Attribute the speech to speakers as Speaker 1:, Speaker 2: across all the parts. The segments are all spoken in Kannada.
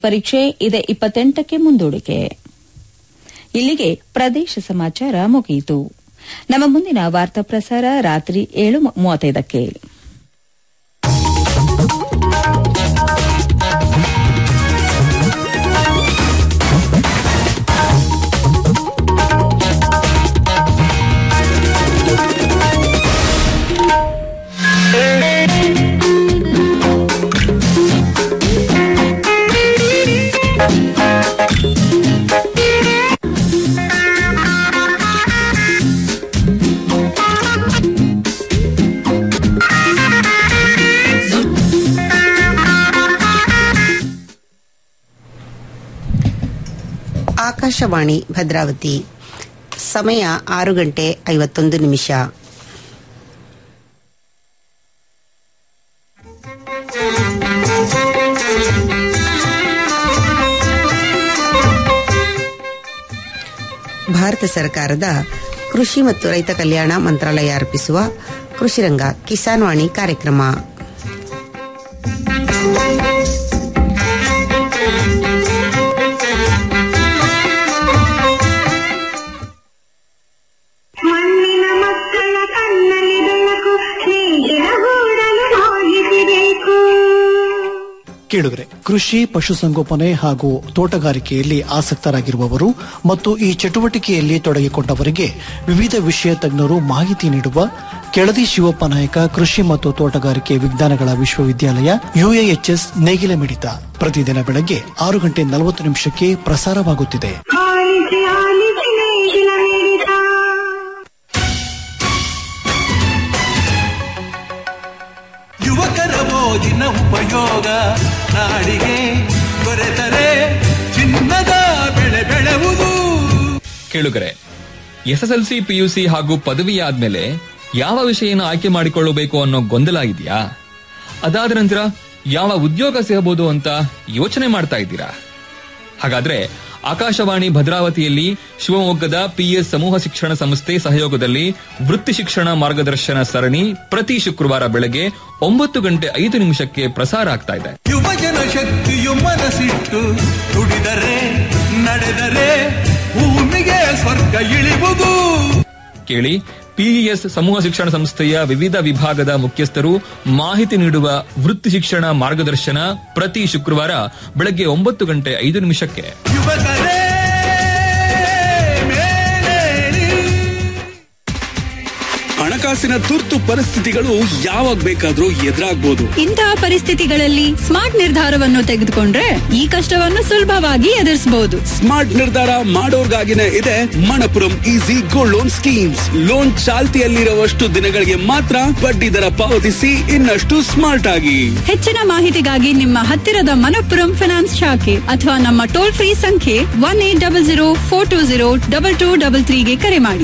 Speaker 1: ಪರೀಕ್ಷೆ ಇದೇ ಇಪ್ಪತ್ತೆಂಟಕ್ಕೆ ಮುಂದೂಡಿಕೆ ಇಲ್ಲಿಗೆ ಪ್ರದೇಶ ಸಮಾಚಾರ ಮುಗಿಯಿತು ನಮ್ಮ ಮುಂದಿನ ವಾರ್ತಾ ಪ್ರಸಾರ ರಾತ್ರಿ ಏಳು ಮೂವತ್ತೈದಕ್ಕೆ
Speaker 2: ಆಕಾಶವಾಣಿ ಭದ್ರಾವತಿ ಸಮಯ ಆರು ಗಂಟೆ ಐವತ್ತೊಂದು ನಿಮಿಷ ಭಾರತ ಸರ್ಕಾರದ ಕೃಷಿ ಮತ್ತು ರೈತ ಕಲ್ಯಾಣ ಮಂತ್ರಾಲಯ ಅರ್ಪಿಸುವ ಕೃಷಿರಂಗ ಕಿಸಾನ್ ವಾಣಿ ಕಾರ್ಯಕ್ರಮ
Speaker 3: ಮಣ್ಣಿನ ಮಕ್ಕಳ ಕಣ್ಣಲ್ಲಿ ಬೆಳಕು ಸ್ನೇಹಿತರ ಹೂಡಲು ಹೋಗಿಸಬೇಕು
Speaker 4: ಕೇಳುಗರೆ ಕೃಷಿ ಪಶುಸಂಗೋಪನೆ ಹಾಗೂ ತೋಟಗಾರಿಕೆಯಲ್ಲಿ ಆಸಕ್ತರಾಗಿರುವವರು ಮತ್ತು ಈ ಚಟುವಟಿಕೆಯಲ್ಲಿ ತೊಡಗಿಕೊಂಡವರಿಗೆ ವಿವಿಧ ವಿಷಯ ತಜ್ಞರು ಮಾಹಿತಿ ನೀಡುವ ಕೆಳದಿ ಶಿವಪ್ಪ ನಾಯಕ ಕೃಷಿ ಮತ್ತು ತೋಟಗಾರಿಕೆ ವಿಜ್ಞಾನಗಳ ವಿಶ್ವವಿದ್ಯಾಲಯ ಯುಎಎಚ್ಎಸ್ ನೇಗಿಲ ಮಿಡಿತ ಪ್ರತಿದಿನ ಬೆಳಗ್ಗೆ ಆರು ಗಂಟೆ ನಲವತ್ತು ನಿಮಿಷಕ್ಕೆ ಪ್ರಸಾರವಾಗುತ್ತಿದೆ
Speaker 3: ಆಲಿಸಿ ಆಲಿಸಿ ನೇಗಿಲ ಮಿಡಿತ
Speaker 5: ಯುವಕರ ಓದಿನ ಉಪಯೋಗ ನಾಡಿಗೆ ದೊರೆತರೆ ಚಿನ್ನದ ಬೆಳೆ ಬೆಳೆವುದು
Speaker 6: ಕೇಳುಗರೆ ಎಸ್ಎಸ್ಎಲ್ಸಿ ಪಿಯುಸಿ ಹಾಗೂ ಪದವಿ ಆದ್ಮೇಲೆ ಯಾವ ವಿಷಯನ ಆಯ್ಕೆ ಮಾಡಿಕೊಳ್ಳಬೇಕು ಅನ್ನೋ ಗೊಂದಲ ಇದೆಯಾ ಅದಾದ ನಂತರ ಯಾವ ಉದ್ಯೋಗ ಸಿಗಬಹುದು ಅಂತ ಯೋಚನೆ ಮಾಡ್ತಾ ಇದ್ದೀರಾ ಹಾಗಾದ್ರೆ ಆಕಾಶವಾಣಿ ಭದ್ರಾವತಿಯಲ್ಲಿ ಶಿವಮೊಗ್ಗದ ಪಿಎಸ್ ಸಮೂಹ ಶಿಕ್ಷಣ ಸಂಸ್ಥೆ ಸಹಯೋಗದಲ್ಲಿ ವೃತ್ತಿ ಶಿಕ್ಷಣ ಮಾರ್ಗದರ್ಶನ ಸರಣಿ ಪ್ರತಿ ಶುಕ್ರವಾರ ಬೆಳಗ್ಗೆ ಒಂಬತ್ತು ಗಂಟೆ ಐದು ನಿಮಿಷಕ್ಕೆ ಪ್ರಸಾರ ಆಗ್ತಾ ಇದೆ
Speaker 5: ಯುವಜನ ಶಕ್ತಿಯು ಮನಸ್ಸಿಟ್ಟು ದುಡಿದರೆ ನಡೆದರೆ ಭೂಮಿಗೆ ಸ್ವರ್ಗ ಇಳಿವುದು
Speaker 6: ಕೇಳಿ ಪಿಇಎಸ್ ಸಮೂಹ ಶಿಕ್ಷಣ ಸಂಸ್ಥೆಯ ವಿವಿಧ ವಿಭಾಗದ ಮುಖ್ಯಸ್ಥರು ಮಾಹಿತಿ ನೀಡುವ ವೃತ್ತಿ ಶಿಕ್ಷಣ ಮಾರ್ಗದರ್ಶನ ಪ್ರತಿ ಶುಕ್ರವಾರ ಬೆಳಗ್ಗೆ ಒಂಬತ್ತು ಗಂಟೆ ಐದು ನಿಮಿಷಕ್ಕೆ
Speaker 5: ಯುವಕರೇ ಮೇಲೇಳಿ
Speaker 7: ಹಣಕಾಸಿನ ತುರ್ತು ಪರಿಸ್ಥಿತಿಗಳು ಯಾವಾಗ ಬೇಕಾದ್ರೂ ಎದುರಾಗ್ಬೋದು
Speaker 8: ಇಂತಹ ಪರಿಸ್ಥಿತಿಗಳಲ್ಲಿ ಸ್ಮಾರ್ಟ್ ನಿರ್ಧಾರವನ್ನು ತೆಗೆದುಕೊಂಡ್ರೆ ಈ ಕಷ್ಟವನ್ನು ಸುಲಭವಾಗಿ ಎದುರಿಸಬಹುದು
Speaker 7: ಸ್ಮಾರ್ಟ್ ನಿರ್ಧಾರ ಮಾಡೋರ್ಗಾಗಿನೇ ಇದೆ Manappuram easy gold loan schemes loan ಚಾಲ್ತಿಯಲ್ಲಿರುವಷ್ಟು ದಿನಗಳಿಗೆ ಮಾತ್ರ ಬಡ್ಡಿ ದರ ಪಾವತಿಸಿ ಇನ್ನಷ್ಟು ಸ್ಮಾರ್ಟ್ ಆಗಿ
Speaker 8: ಹೆಚ್ಚಿನ ಮಾಹಿತಿಗಾಗಿ ನಿಮ್ಮ ಹತ್ತಿರದ ಮನಪ್ಪುರಂ ಫಿನಾನ್ಸ್ ಶಾಖೆ ಅಥವಾ ನಮ್ಮ ಟೋಲ್ ಫ್ರೀ ಸಂಖ್ಯೆ one eight double zero four two zero double two double ತ್ರೀಗೆ ಕರೆ ಮಾಡಿ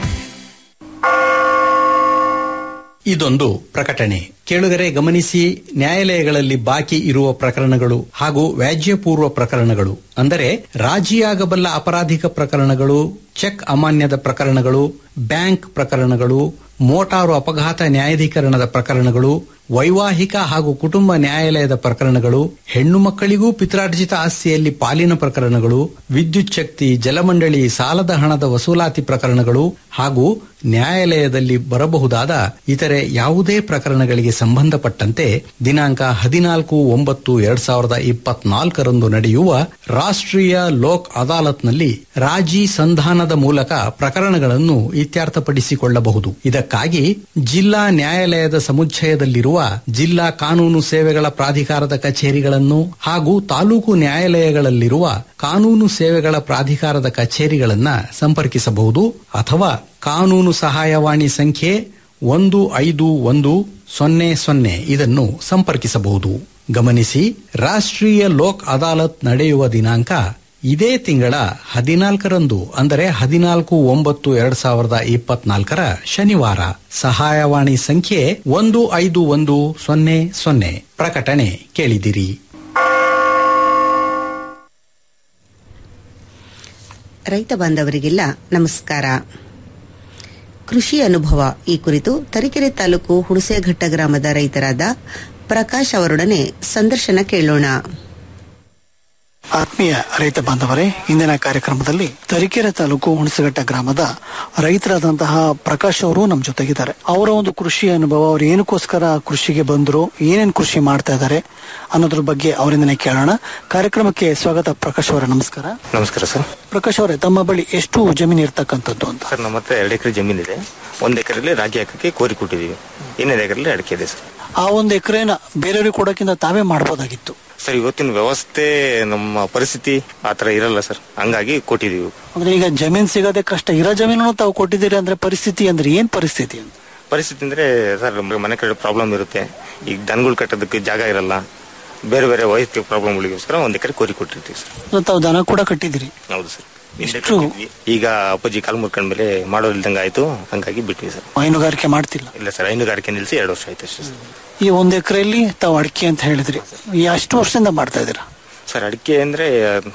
Speaker 9: ಇದೊಂದು ಪ್ರಕಟಣೆ ಕೇಳುಗರೆ ಗಮನಿಸಿ ನ್ಯಾಯಾಲಯಗಳಲ್ಲಿ ಬಾಕಿ ಇರುವ ಪ್ರಕರಣಗಳು ಹಾಗೂ ವ್ಯಾಜ್ಯಪೂರ್ವ ಪ್ರಕರಣಗಳು ಅಂದರೆ ರಾಜಿಯಾಗಬಲ್ಲ ಅಪರಾಧಿಕ ಪ್ರಕರಣಗಳು ಚೆಕ್ ಅಮಾನ್ಯದ ಪ್ರಕರಣಗಳು ಬ್ಯಾಂಕ್ ಪ್ರಕರಣಗಳು ಮೋಟಾರು ಅಪಘಾತ ನ್ಯಾಯಾಧೀಕರಣದ ಪ್ರಕರಣಗಳು ವೈವಾಹಿಕ ಹಾಗೂ ಕುಟುಂಬ ನ್ಯಾಯಾಲಯದ ಪ್ರಕರಣಗಳು ಹೆಣ್ಣು ಮಕ್ಕಳಿಗೂ ಪಿತ್ರಾರ್ಜಿತ ಆಸ್ತಿಯಲ್ಲಿ ಪಾಲಿನ ಪ್ರಕರಣಗಳು ವಿದ್ಯುತ್ ಶಕ್ತಿ ಜಲಮಂಡಳಿ ಸಾಲದ ಹಣದ ವಸೂಲಾತಿ ಪ್ರಕರಣಗಳು ಹಾಗೂ ನ್ಯಾಯಾಲಯದಲ್ಲಿ ಬರಬಹುದಾದ ಇತರೆ ಯಾವುದೇ ಪ್ರಕರಣಗಳಿಗೆ ಸಂಬಂಧಪಟ್ಟಂತೆ ದಿನಾಂಕ ಹದಿನಾಲ್ಕು ಒಂಬತ್ತು ಎರಡ್ ಸಾವಿರದ ಇಪ್ಪತ್ನಾಲ್ಕರಂದು ನಡೆಯುವ ರಾಷ್ಟ್ರೀಯ ಲೋಕ್ ಅದಾಲತ್ನಲ್ಲಿ ರಾಜಿ ಸಂಧಾನದ ಮೂಲಕ ಪ್ರಕರಣಗಳನ್ನು ಇತ್ಯರ್ಥಪಡಿಸಿಕೊಳ್ಳಬಹುದು ಇದಕ್ಕಾಗಿ ಜಿಲ್ಲಾ ನ್ಯಾಯಾಲಯದ ಸಮುಚ್ಚಯದಲ್ಲಿರುವ ಜಿಲ್ಲಾ ಕಾನೂನು ಸೇವೆಗಳ ಪ್ರಾಧಿಕಾರದ ಕಚೇರಿಗಳನ್ನು ಹಾಗೂ ತಾಲೂಕು ನ್ಯಾಯಾಲಯಗಳಲ್ಲಿರುವ ಕಾನೂನು ಸೇವೆಗಳ ಪ್ರಾಧಿಕಾರದ ಕಚೇರಿಗಳನ್ನ ಸಂಪರ್ಕಿಸಬಹುದು ಅಥವಾ ಕಾನೂನು ಸಹಾಯವಾಣಿ ಸಂಖ್ಯೆ ಒಂದು ಐದು ಒಂದು ಸೊನ್ನೆ ಸೊನ್ನೆ ಇದನ್ನು ಸಂಪರ್ಕಿಸಬಹುದು ಗಮನಿಸಿ ರಾಷ್ಟ್ರೀಯ ಲೋಕ್ ಅದಾಲತ್ ನಡೆಯುವ ದಿನಾಂಕ ಇದೇ ತಿಂಗಳ ಹದಿನಾಲ್ಕರಂದು ಅಂದರೆ ಹದಿನಾಲ್ಕು ಒಂಬತ್ತು ಎರಡ್ ಸಾವಿರದ ಇಪ್ಪತ್ನಾಲ್ಕರ ಶನಿವಾರ ಸಹಾಯವಾಣಿ ಸಂಖ್ಯೆ ಒಂದು ಐದು ಒಂದು ಸೊನ್ನೆ ಸೊನ್ನೆ ಪ್ರಕಟಣೆ ಕೇಳಿದಿರಿ
Speaker 2: ರೈತ ಬಾಂಧವರಿಗೆಲ್ಲ ನಮಸ್ಕಾರ ಕೃಷಿ ಅನುಭವ ಈ ಕುರಿತು ತರೀಕೆರೆ ತಾಲೂಕು ಹುಣಸೇಘಟ್ಟ ಗ್ರಾಮದ ರೈತರಾದ ಪ್ರಕಾಶ್ ಅವರೊಡನೆ ಸಂದರ್ಶನ ಕೇಳೋಣ
Speaker 4: ಆತ್ಮೀಯ ರೈತ ಬಾಂಧವರೇ ಇಂದಿನ ಕಾರ್ಯಕ್ರಮದಲ್ಲಿ ತರೀಕೆರೆ ತಾಲೂಕು ಹುಣಸಘಟ್ಟ ಗ್ರಾಮದ ರೈತರಾದಂತಹ ಪ್ರಕಾಶ್ ಅವರು ನಮ್ಮ ಜೊತೆಗಿದ್ದಾರೆ ಅವರ ಒಂದು ಕೃಷಿ ಅನುಭವ ಅವ್ರು ಏನಕ್ಕೋಸ್ಕರ ಕೃಷಿಗೆ ಬಂದ್ರು ಏನೇನ್ ಕೃಷಿ ಮಾಡ್ತಾ ಇದ್ದಾರೆ ಅನ್ನೋದ್ರ ಬಗ್ಗೆ ಅವರಿಂದನೇ ಕೇಳೋಣ ಕಾರ್ಯಕ್ರಮಕ್ಕೆ ಸ್ವಾಗತ ಪ್ರಕಾಶ್ ಅವರೇ ನಮಸ್ಕಾರ
Speaker 10: ನಮಸ್ಕಾರ ಸರ್
Speaker 4: ಪ್ರಕಾಶ್ ಅವರೇ ತಮ್ಮ ಬಳಿ ಎಷ್ಟು ಜಮೀನು ಇರ್ತಕ್ಕಂಥದ್ದು ಅಂತ
Speaker 10: ಸರ್ ನಮ್ಮ ಹತ್ರ ಎರಡು ಎಕರೆ ಜಮೀನಿದೆ ಒಂದು ಎಕರೆಯಲ್ಲಿ ರಾಗಿ ಹಾಕಕ್ಕೆ ಕೋರಿ ಕೊಟ್ಟಿದ್ದೀವಿ ಇನ್ನೊಂದು ಎಕರೆಯಲ್ಲಿ ಅಡಿಕೆ ಇದೆ ಸರ್
Speaker 4: ಆ ಒಂದು ಎಕರೆನ ಬೇರೆಯವ್ರಿಗೆ ಕೊಡೋಕ್ಕಿಂತ ತಾವೇ ಮಾಡ್ಬೋದಾಗಿತ್ತು
Speaker 10: ಸರ್ ಇವತ್ತಿನ ವ್ಯವಸ್ಥೆ ನಮ್ಮ ಪರಿಸ್ಥಿತಿ ಆ ಥರ ಇರಲ್ಲ ಸರ್ ಹಂಗಾಗಿ ಕೊಟ್ಟಿದ್ದೀವಿ
Speaker 4: ಅಂದ್ರೆ ಈಗ ಜಮೀನ್ ಸಿಗೋದೇ ಕಷ್ಟ ಇರೋ ಜಮೀನು ತಾವು ಕೊಟ್ಟಿದ್ದೀರಿ ಅಂದ್ರೆ ಪರಿಸ್ಥಿತಿ ಅಂದ್ರೆ ಏನ್ ಪರಿಸ್ಥಿತಿ ಅಂತ
Speaker 10: ಪರಿಸ್ಥಿತಿ ಅಂದ್ರೆ ಸರ್ ಮನೆ ಕಡೆ ಪ್ರಾಬ್ಲಮ್ ಇರುತ್ತೆ ಈಗ ದನಗಳು ಕಟ್ಟೋದಕ್ಕೆ ಜಾಗ ಇರಲ್ಲ ಬೇರೆ ಬೇರೆ ವೈಯಕ್ತಿಕ ಪ್ರಾಬ್ಲಮ್ಗಳಿಗೋಸ್ಕರ ಒಂದು ಎಕರೆ ಕೋರಿ ಕೊಟ್ಟಿರ್ತೀವಿ ಸರ್
Speaker 4: ಅಂದ್ರೆ ತಾವು ದನ ಕೂಡ ಕಟ್ಟಿದಿರಿ
Speaker 10: ಹೌದು ಸರ್ ಹಿಂದೆ
Speaker 4: ಎಷ್ಟು?
Speaker 10: ಕಟ್ಟಿದ್ವಿ. ಈಗ ಅಪ್ಪಾಜಿ ಕಾಲು ಮುರ್ಕೊಂಡ್ಮೇಲೆ ಮಾಡೋದಿಲ್ದಂಗೆ ಆಯ್ತು ಹಂಗಾಗಿ ಬಿಟ್ವಿ ಸರ್
Speaker 4: ಹೈನುಗಾರಿಕೆ ಮಾಡ್ತಿಲ್ಲ
Speaker 10: ಇಲ್ಲ ಸರ್ ಹೈನುಗಾರಿಕೆ ನಿಲ್ಲಿಸಿ ಎರಡು ವರ್ಷ ಆಯ್ತು ಅಷ್ಟೇ ಸರ್
Speaker 4: ಈ ಒಂದ್ ಎಕರೆಯಲ್ಲಿ ತಾವು ಅಡಿಕೆ ಅಂತ ಹೇಳಿದ್ರಿ ಎಷ್ಟು ವರ್ಷದಿಂದ ಮಾಡ್ತಾ ಇದ್ದೀರಾ
Speaker 10: ಸರ್ ಅಡಿಕೆ ಅಂದ್ರೆ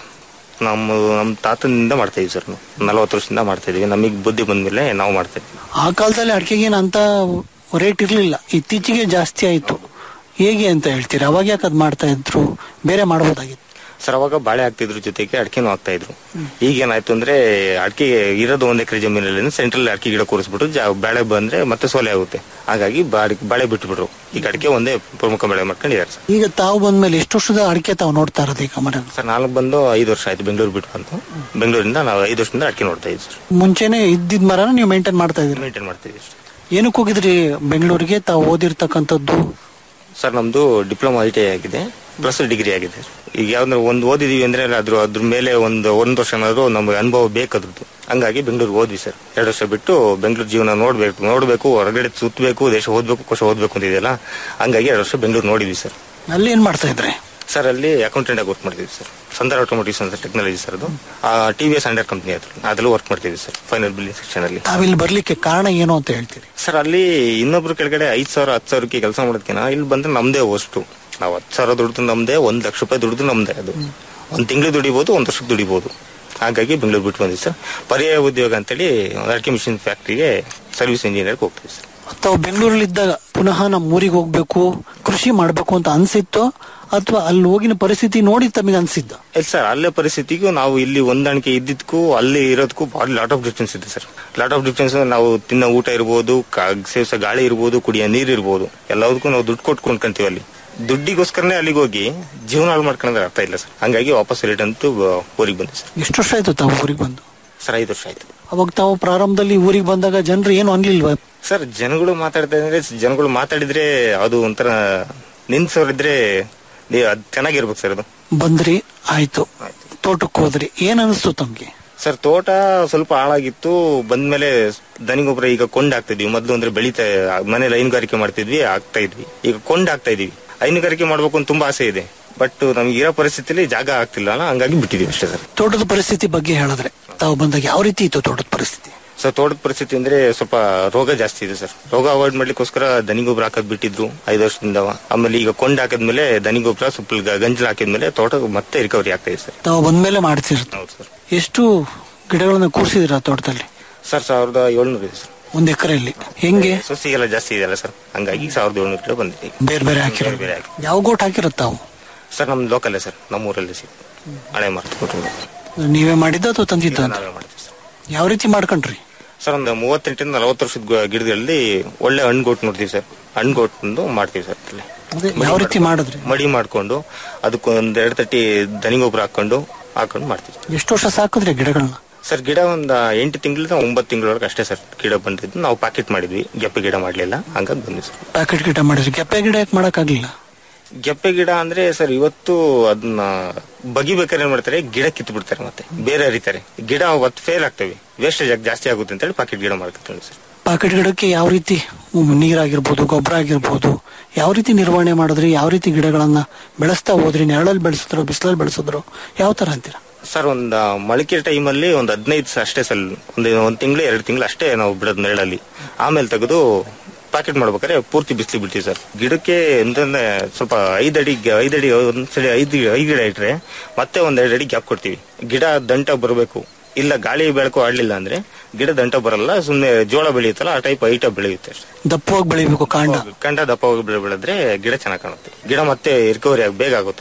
Speaker 10: ನಮ್ಮ ನಮ್ಮ ತಾತನಿಂದ ಮಾಡ್ತಾ ಇದೀವಿ ಸರ್ ನಾವು ನಲವತ್ತು ವರ್ಷದಿಂದ ಮಾಡ್ತಾ ಇದೀವಿ ನಮಗೆ ಬುದ್ಧಿ ಬಂದ್ಮೇಲೆ ನಾವು ಮಾಡ್ತಾ ಇದ್ವಿ
Speaker 4: ಆ ಕಾಲದಲ್ಲಿ ಅಡಿಕೆಗೇನು ಅಂತ ರೇಟ್ ಇರ್ಲಿಲ್ಲ ಇತ್ತೀಚೆಗೆ ಜಾಸ್ತಿ ಆಯ್ತು ಹೇಗೆ ಅಂತ ಹೇಳ್ತೀರಾ ಅವಾಗ ಯಾಕೆ ಅದ್ ಮಾಡ್ತಾ ಇದ್ರು ಬೇರೆ ಮಾಡಬಹುದಾಗಿತ್ತು
Speaker 10: ಸರ್ ಅವಾಗ ಬಾಳೆ ಹಾಕ್ತಿದ್ರು ಜೊತೆಗೆ ಅಡಿಕೆನೂ ಹಾಕ್ತಾ ಇದ್ರು ಈಗ ಏನಾಯ್ತು ಅಂದ್ರೆ ಅಡಿಕೆ ಇರೋದು ಒಂದ್ ಎಕರೆ ಜಮೀನಲ್ಲಿ ಸೆಂಟ್ರಲ್ ಅಡಿಕೆ ಗಿಡ ಕೂರಿಸ್ಬಿಟ್ಟು ಜಾ- ಬಾಳೆ ಬಂದ್ರೆ ಮತ್ತೆ ಸೋಲೆ ಆಗುತ್ತೆ ಹಾಗಾಗಿ ಬಾಳೆ ಬಾಳೆ ಬಿಟ್ಬಿಟ್ರು ಈಗ ಅಡಿಕೆ ಒಂದೇ ಪ್ರಮುಖ ಬೆಳೆ ಮಾಡ್ಕೊಂಡಿದ್ದಾರೆ ಸರ್
Speaker 4: ಈಗ ತಾವು ಬಂದ್ಮೇಲೆ ಎಷ್ಟು ವರ್ಷದ ಅಡಿಕೆ ತಾವು ನೋಡ್ತಾ ಇರೋದು ಈಗ ಮರ
Speaker 10: ಸರ್ ನಾನು ಬಂದು ಐದು ವರ್ಷ ಆಯ್ತು ಬೆಂಗಳೂರು ಬಿಟ್ಟು ಬಂತು ಬೆಂಗಳೂರಿಂದ ನಾವು ಐದು ವರ್ಷದಿಂದ ಅಡಿಕೆ ನೋಡ್ತಾ ಇದ್ವಿ ಸರ್
Speaker 4: ಮುಂಚೆನೆ ಇದ್ದಿದ್ ಮರನ ನೀವು ಮೇಂಟೈನ್ ಮಾಡ್ತಾ ಇದ್ರಿ
Speaker 10: ಮೇಂಟೈನ್ ಮಾಡ್ತಾ ಇದ್ವಿ ಸರ್
Speaker 4: ಏನಕ್ಕೆ ಹೋಗಿದ್ರಿ ಬೆಂಗಳೂರಿಗೆ ತಾವು ಓದಿರ್ತಕ್ಕಂಥದ್ದು
Speaker 10: ಸರ್ ನಮ್ದು ಡಿಪ್ಲೊಮಾ ಐ ಟಿ ಐ ಆಗಿದೆ ಪ್ಲಸ್ ಡಿಗ್ರಿ ಆಗಿದೆ ಈಗ ಯಾವ್ದಾದ್ರು ಒಂದು ಓದಿದೀವಿ ಅಂದ್ರೆ ಅದ್ರ ಅದ್ರ ಮೇಲೆ ಒಂದು ಒಂದು ವರ್ಷ ಏನಾದ್ರು ನಮ್ಗೆ ಅನುಭವ ಬೇಕದ್ರದ್ದು ಹಂಗಾಗಿ ಬೆಂಗಳೂರು ಹೋದ್ವಿ ಸರ್ ಎರಡು ವರ್ಷ ಬಿಟ್ಟು ಬೆಂಗಳೂರು ಜೀವನ ನೋಡ್ಬೇಕು ನೋಡ್ಬೇಕು ಹೊರಗಡೆ ಸುತ್ತಬೇಕು ದೇಶ ಓದ್ಬೇಕು ಕೋಶ ಓದ್ಬೇಕು ಅಂತಿದೆಯಲ್ಲ ಹಂಗಾಗಿ ಎರಡು ವರ್ಷ ಬೆಂಗಳೂರು ನೋಡಿದ್ವಿ ಸರ್
Speaker 4: ಅಲ್ಲಿ ಏನ್ ಮಾಡ್ತಾ ಇದ್ರಿ
Speaker 10: ಸರ್ ಅಲ್ಲಿ ಅಕೌಂಟೆಂಟ್ ಆಗಿ ವರ್ಕ್ ಮಾಡ್ತಿದ್ವಿ ಸರ್ ಸಂದರ್ ಆಟೋಮೋಟಿವ್ಸ್ ಅಂತ ಟೆಕ್ನಾಲಜಿ ಸರ್ ಅದು T V S under company ಹತ್ರ ಅದ್ರಲ್ಲೂ ವರ್ಕ್ ಮಾಡ್ತಿದ್ವಿ ಸರ್ ಫೈನಲ್ ಬಿಲ್ಲಿಂಗ್ ಸೆಕ್ಷನ್ ಅಲ್ಲಿ
Speaker 4: ತಾವಿಲ್ಲಿ ಬರ್ಲಿಕ್ಕೆ ಕಾರಣ ಏನು ಅಂತ ಹೇಳ್ತೀರಿ
Speaker 10: ಸರ್ ಅಲ್ಲಿ ಇನ್ನೊಬ್ರು ಕೆಳಗಡೆ ಐದ್ ಸಾವಿರ ಹತ್ತು ಸಾವಿರಕ್ಕೆ ಕೆಲಸ ಮಾಡೋದಕ್ಕಿನ ಇಲ್ಲಿ ಬಂದ್ರೆ ನಮ್ದೇ ಅಷ್ಟು ನಾವು ಹತ್ತು ಸಾವಿರ ದುಡ್ದು ನಮ್ದೇ ಒಂದ್ ಲಕ್ಷ ರೂಪಾಯಿ ದುಡ್ದು ನಮ್ದೇ ಅದು ಒಂದ್ ತಿಂಗಳು ದುಡಿಬಹುದು ಒಂದ್ ವರ್ಷಕ್ಕೆ ದುಡಿಬಹುದು ಹಾಗಾಗಿ ಬೆಂಗಳೂರು ಬಿಟ್ಟು ಬಂದಿವಿ ಸರ್ ಪರ್ಯಾಯ ಉದ್ಯೋಗ ಅಂತೇಳಿ ಅಡಿಕೆ ಮಿಷಿನ್ ಫ್ಯಾಕ್ಟ್ರಿಗೆ ಸರ್ವಿಸ್ ಇಂಜಿನಿಯರ್ಗೆ ಹೋಗ್ತೀವಿ ಸರ್
Speaker 4: ತಾವು ಬೆಂಗಳೂರಲ್ಲಿ ಇದ್ದಾಗ ಪುನಃ ನಮ್ಮ ಊರಿಗೆ ಹೋಗ್ಬೇಕು ಕೃಷಿ ಮಾಡ್ಬೇಕು ಅಂತ ಅನ್ಸಿತ್ತೋ ಅಥವಾ ಅಲ್ಲಿ ಹೋಗಿನ ಪರಿಸ್ಥಿತಿ ನೋಡಿ ತಮಗೆ ಅನ್ಸಿದ್ದ
Speaker 10: ಇಲ್ಲ ಸರ್ ಅಲ್ಲೇ ಪರಿಸ್ಥಿತಿಗೂ ನಾವು ಇಲ್ಲಿ ಹೊಂದಾಣಿಕೆ ಇದ್ದಿದ್ಕು ಅಲ್ಲಿ ಇರೋದಕ್ಕೂ ಭಾಳ ಲಾಟ್ ಆಫ್ ಡಿಫ್ರೆನ್ಸ್ ಇದೆ ಸರ್ ಲಾಟ್ ಆಫ್ ಡಿಫ್ರೆನ್ಸ್ ನಾವು ತಿನ್ನೋ ಊಟ ಇರ್ಬೋದು ಕಾ- ಸೇವಿಸೋ ಗಾಳಿ ಇರ್ಬೋದು ಕುಡಿಯೋ ನೀರು ಇರ್ಬೋದು ಎಲ್ಲದಕ್ಕೂ ನಾವು ದುಡ್ಡು ಕೊಟ್ಟು ಕೊಂಡ್ಕೊಂತೀವಿ ಅಲ್ಲಿ ದುಡ್ಡಿಗೋಸ್ಕರನೇ ಅಲ್ಲಿಗೆ ಹೋಗಿ ಜೀವನ ಹಾಳು ಮಾಡ್ಕೊಂಡ್ರೆ ಅರ್ಥ ಇಲ್ಲ ಸರ್ ಹಂಗಾಗಿ ವಾಪಸ್ ರಿಟರ್ನ್ ಅಂತೂ ಊರಿಗೆ ಬಂದೆ ಸರ್
Speaker 4: ಎಷ್ಟು ವರ್ಷ ಆಯ್ತು ತಾವು ಊರಿಗೆ ಬಂದು
Speaker 10: ಸರ್ ಐದು ವರ್ಷ ಆಯ್ತು
Speaker 4: ಅವಾಗ ತಾವು ಪ್ರಾರಂಭದಲ್ಲಿ ಊರಿಗೆ ಬಂದಾಗ ಜನರು ಏನು ಅನ್ಲಿಲ್ವಾ
Speaker 10: ಸರ್ ಜನಗಳು ಮಾತಾಡ್ತಾ ಇದ್ರೆ ಜನಗಳು ಮಾತಾಡಿದ್ರೆ ಅದು ಒಂಥರ ನಿನ್ಸೋರಿದ್ರೆ ನೀವು ಅದು ಚೆನ್ನಾಗಿರ್ಬೇಕು ಸರ್ ಅದು
Speaker 4: ಬಂದ್ರಿ ಆಯ್ತು ತೋಟಕ್ಕೆ ಹೋದ್ರಿ ಏನ್ ಅನಿಸ್ತು ತಮ್ಗೆ
Speaker 10: ಸರ್ ತೋಟ ಸ್ವಲ್ಪ ಹಾಳಾಗಿತ್ತು ಬಂದ್ಮೇಲೆ ದನಿಗೊಬ್ಬರ ಈಗ ಕೊಂಡ್ ಹಾಕ್ತಿದ್ವಿ ಮೊದ್ಲು ಅಂದ್ರೆ ಬೆಳಿತಾ ಮನೇಲಿ ಹೈನುಗಾರಿಕೆ ಮಾಡ್ತಿದ್ವಿ ಆಗ್ತಾ ಇದ್ವಿ ಈಗ ಕೊಂಡ್ ಹಾಕ್ತಾ ಇದೀವಿ ಹೈನುಗಾರಿಕೆ ಮಾಡ್ಬೇಕು ಅಂತ ತುಂಬಾ ಆಸೆ ಇದೆ ಬಟ್ ನಮ್ಗೆ ಇರೋ ಪರಿಸ್ಥಿತಿಲಿ ಜಾಗ ಆಗ್ತಿಲ್ಲ ಅಲ್ಲ ಹಂಗಾಗಿ ಬಿಟ್ಟಿದೀವಿ ಅಷ್ಟೇ ಸರ್
Speaker 4: ತೋಟದ ಪರಿಸ್ಥಿತಿ ಬಗ್ಗೆ ಹೇಳಿದ್ರೆ ತಾವು ಬಂದಾಗ ಯಾವ ರೀತಿ ಇತ್ತು ತೋಟದ ಪರಿಸ್ಥಿತಿ
Speaker 10: ಸರ್ ತೋಟದ ಪರಿಸ್ಥಿತಿ ಅಂದ್ರೆ ಸ್ವಲ್ಪ ರೋಗ ಜಾಸ್ತಿ ಇದೆ ಸರ್ ರೋಗ ಅವಾಯ್ಡ್ ಮಾಡ್ಲಿಕ್ಕೋಸ್ಕರ ದನಿಗೊಬ್ಬರ ಹಾಕೋದ್ ಬಿಟ್ಟಿದ್ರು ಐದು ವರ್ಷದಿಂದ ಆಮೇಲೆ ಈಗ ಕೊಂಡ್ ಹಾಕಿದ್ಮೇಲೆ ದನಿಗೊಬ್ಬರ ಸ್ವಲ್ಪ ಗ- ಗಂಜಲ ಹಾಕಿದ್ಮೇಲೆ ತೋಟ ಮತ್ತೆ ರಿಕವರಿ ಆಗ್ತಾ ಇದೆ ಸರ್
Speaker 4: ತಾವು ಬಂದ್ಮೇಲೆ ಮಾಡ್ತಿರ್ತ
Speaker 10: ಹೌದು ಸರ್
Speaker 4: ಎಷ್ಟು ಗಿಡಗಳನ್ನ ಕೂರ್ಸಿದಿರ ತೋಟದಲ್ಲಿ
Speaker 10: ಸರ್ ಸಾವಿರದ ಏಳ್ನೂರು ಇದೆ ಸರ್
Speaker 4: ಒಂದ್ ಎಕರೆಯಲ್ಲಿ ಹೆಂಗೆ
Speaker 10: ಸೊಸಿಗೆಲ್ಲ ಜಾಸ್ತಿ ಇದೆಯಲ್ಲ ಸರ್ ಹಂಗಾಗಿ ಸಾವಿರದ ಏಳ್ನೂರು ಗಿಡ ಬಂದಿದೆ
Speaker 4: ಬೇರೆ ಬೇರೆ ಹಾಕಿರೋ
Speaker 10: ಬೇರೆ ಬೇರೆ ಹಾಕಿ
Speaker 4: ಯಾವ ಗೋಟ್ ಹಾಕಿರತ್ ತಾವು
Speaker 10: ಸರ್ ನಮ್ ಲೋಕಲ್ಲೇ ಸರ್ ನಮ್ಮೂರಲ್ಲಿ ಸಿಕ್ತು ಹಳೆ ಮಾರ್ತು ಕೊಟ್ಟು
Speaker 4: ನೀವೇ ಮಾಡಿದ್ದ ಅಥವಾ ತಂದಿದ್ದ ಅಂತ
Speaker 10: ನಾವೇ ಮಾಡ್ತೀವಿ ಸರ್
Speaker 4: ಯಾವ ರೀತಿ ಮಾಡ್ಕೊಂಡ್ರಿ
Speaker 10: ಸರ್ ಒಂದು ಮೂವತ್ತೆಂಟರಿಂದ ನಲವತ್ತು ವರ್ಷದ ಗ- ಗಿಡದಲ್ಲಿ ಒಳ್ಳೆ ಹಣ್ಣುಗೋಟ್ ನೋಡ್ತೀವಿ ಸರ್ ಹಣ್ಣುಗೋಟ್ ಮಾಡ್ತೀವಿ ಸರ್ ಅಲ್ಲಿ
Speaker 4: ಅದೇ ಯಾವ ರೀತಿ ಮಾಡಿದ್ರಿ
Speaker 10: ಮಡಿ ಮಾಡ್ಕೊಂಡು ಅದಕ್ಕೊಂದ್ ಎರಡು ತಟ್ಟಿ ದನಿಗೊಬ್ಬರ ಹಾಕೊಂಡು ಹಾಕೊಂಡು ಮಾಡ್ತೀವಿ
Speaker 4: ಎಷ್ಟು ವರ್ಷ ಸಾಕಿದ್ರಿ ಗಿಡಗಳನ್ನ
Speaker 10: ಸರ್ ಗಿಡ ಒಂದ್ ಎಂಟು ತಿಂಗಳಿಂದ ಒಂಬತ್ತು ತಿಂಗಳವರೆಗೆ ಅಷ್ಟೇ ಸರ್ ಗಿಡ ಬಂದಿದ್ದು ನಾವು ಪ್ಯಾಕೆಟ್ ಮಾಡಿದ್ವಿ ಗೆಪ್ಪೆ ಗಿಡ ಮಾಡ್ಲಿಲ್ಲ ಹಂಗಾಗಿ ಬಂದ್ವಿ ಸರ್
Speaker 4: ಪ್ಯಾಕೆಟ್ ಗಿಡ ಮಾಡಿದ್ರಿ ಗೆಪ್ಪೆ ಗಿಡ ಯಾಕೆ ಮಾಡಕ್ ಆಗ್ಲಿಲ್ಲ
Speaker 10: ಗೆಪ್ಪೆ ಗಿಡ ಅಂದ್ರೆ ಸರ್ ಇವತ್ತು ಅದನ್ನ ಬಗಿಬೇಕಾದ್ರೆ ಏನ್ ಮಾಡ್ತಾರೆ ಗಿಡ ಕಿತ್ತು ಬಿಡ್ತಾರೆ ಮತ್ತೆ ಬೇರೆ ಹರಿತಾರೆ ಗಿಡ ಅವತ್ತು ಫೇಲ್ ಆಗ್ತವೆ ವೇಸ್ಟೇಜ್ ಜಾಸ್ತಿ ಆಗುತ್ತೆ ಅಂತೇಳಿ ಪಾಕೆಟ್ ಗಿಡ ಮಾಡ್ಕೊತೀವಿ ಸರ್
Speaker 4: ಪ್ಯಾಕೆಟ್ ಗಿಡಕ್ಕೆ ಯಾವ ರೀತಿ ಹ್ಮ್, ನೀರಾಗಿರ್ಬೋದು ಗೊಬ್ಬರ ಆಗಿರ್ಬೋದು ಯಾವ ರೀತಿ ನಿರ್ವಹಣೆ ಮಾಡಿದ್ರಿ ಯಾವ ರೀತಿ ಗಿಡಗಳನ್ನ ಬೆಳೆಸ್ತಾ ಹೋದ್ರಿ ನೆರಳಲ್ಲಿ ಬೆಳೆಸಿದ್ರು ಬಿಸಿಲಲ್ಲಿ ಬೆಳೆಸಿದ್ರು ಯಾವ ತರ ಅಂತೀರಾ
Speaker 10: ಸರ್ ಒಂದ್ ಮೊಳಕೆ ಟೈಮಲ್ಲಿ ಒಂದ್ ಹದಿನೈದು ಅಷ್ಟೇ ಸಲ್ ಒಂದ್ ಒಂದ್ ತಿಂಗಳು ಎರಡು ತಿಂಗಳು ಅಷ್ಟೇ ನಾವು ಬಿಡೋದು ನೆರಳಲ್ಲಿ ಆಮೇಲೆ ತೆಗೆದು ಪ್ಯಾಕೆಟ್ ಮಾಡ್ಬೇಕಾದ್ರೆ ಪೂರ್ತಿ ಬಿಸಿಲು ಬಿಡ್ತೀವಿ ಸರ್ ಗಿಡಕ್ಕೆ ಅಂತಂದ್ರೆ ಸ್ವಲ್ಪ ಐದಡಿ ಐದಡಿ ಒಂದ್ಸಲಿ ಐದು ಐದು ಗಿಡ ಇಟ್ರೆ ಮತ್ತೆ ಒಂದ್ ಎರಡು ಅಡಿ ಗ್ಯಾಪ್ ಕೊಡ್ತೀವಿ ಗಿಡ ದಂಟ ಬರಬೇಕು ಇಲ್ಲ ಗಾಳಿ ಬೆಳಕು ಆಡ್ಲಿಲ್ಲ ಅಂದ್ರೆ ಗಿಡ ದಂಟ ಬರಲ್ಲ ಸುಮ್ನೆ ಜೋಳ ಬೆಳೆಯುತ್ತಲ್ಲ ಆ ಟೈಪ್ ಐಟ ಬೆಳೆಯುತ್ತೆ ಅಷ್ಟೇ
Speaker 4: ದಪ್ಪವಾಗಿ ಬೆಳಿಬೇಕು ಕಾಂಡ
Speaker 10: ಕಂಡ ದಪ್ಪವಾಗಿ ಬೆಳೆ ಬೆಳೆದ್ರೆ ಗಿಡ ಚೆನ್ನಾಗಿ ಕಾಣುತ್ತೆ ಗಿಡ ಮತ್ತೆ ರಿಕವರಿ ಆಗಿ ಬೇಗ ಆಗುತ್ತೆ ಅದು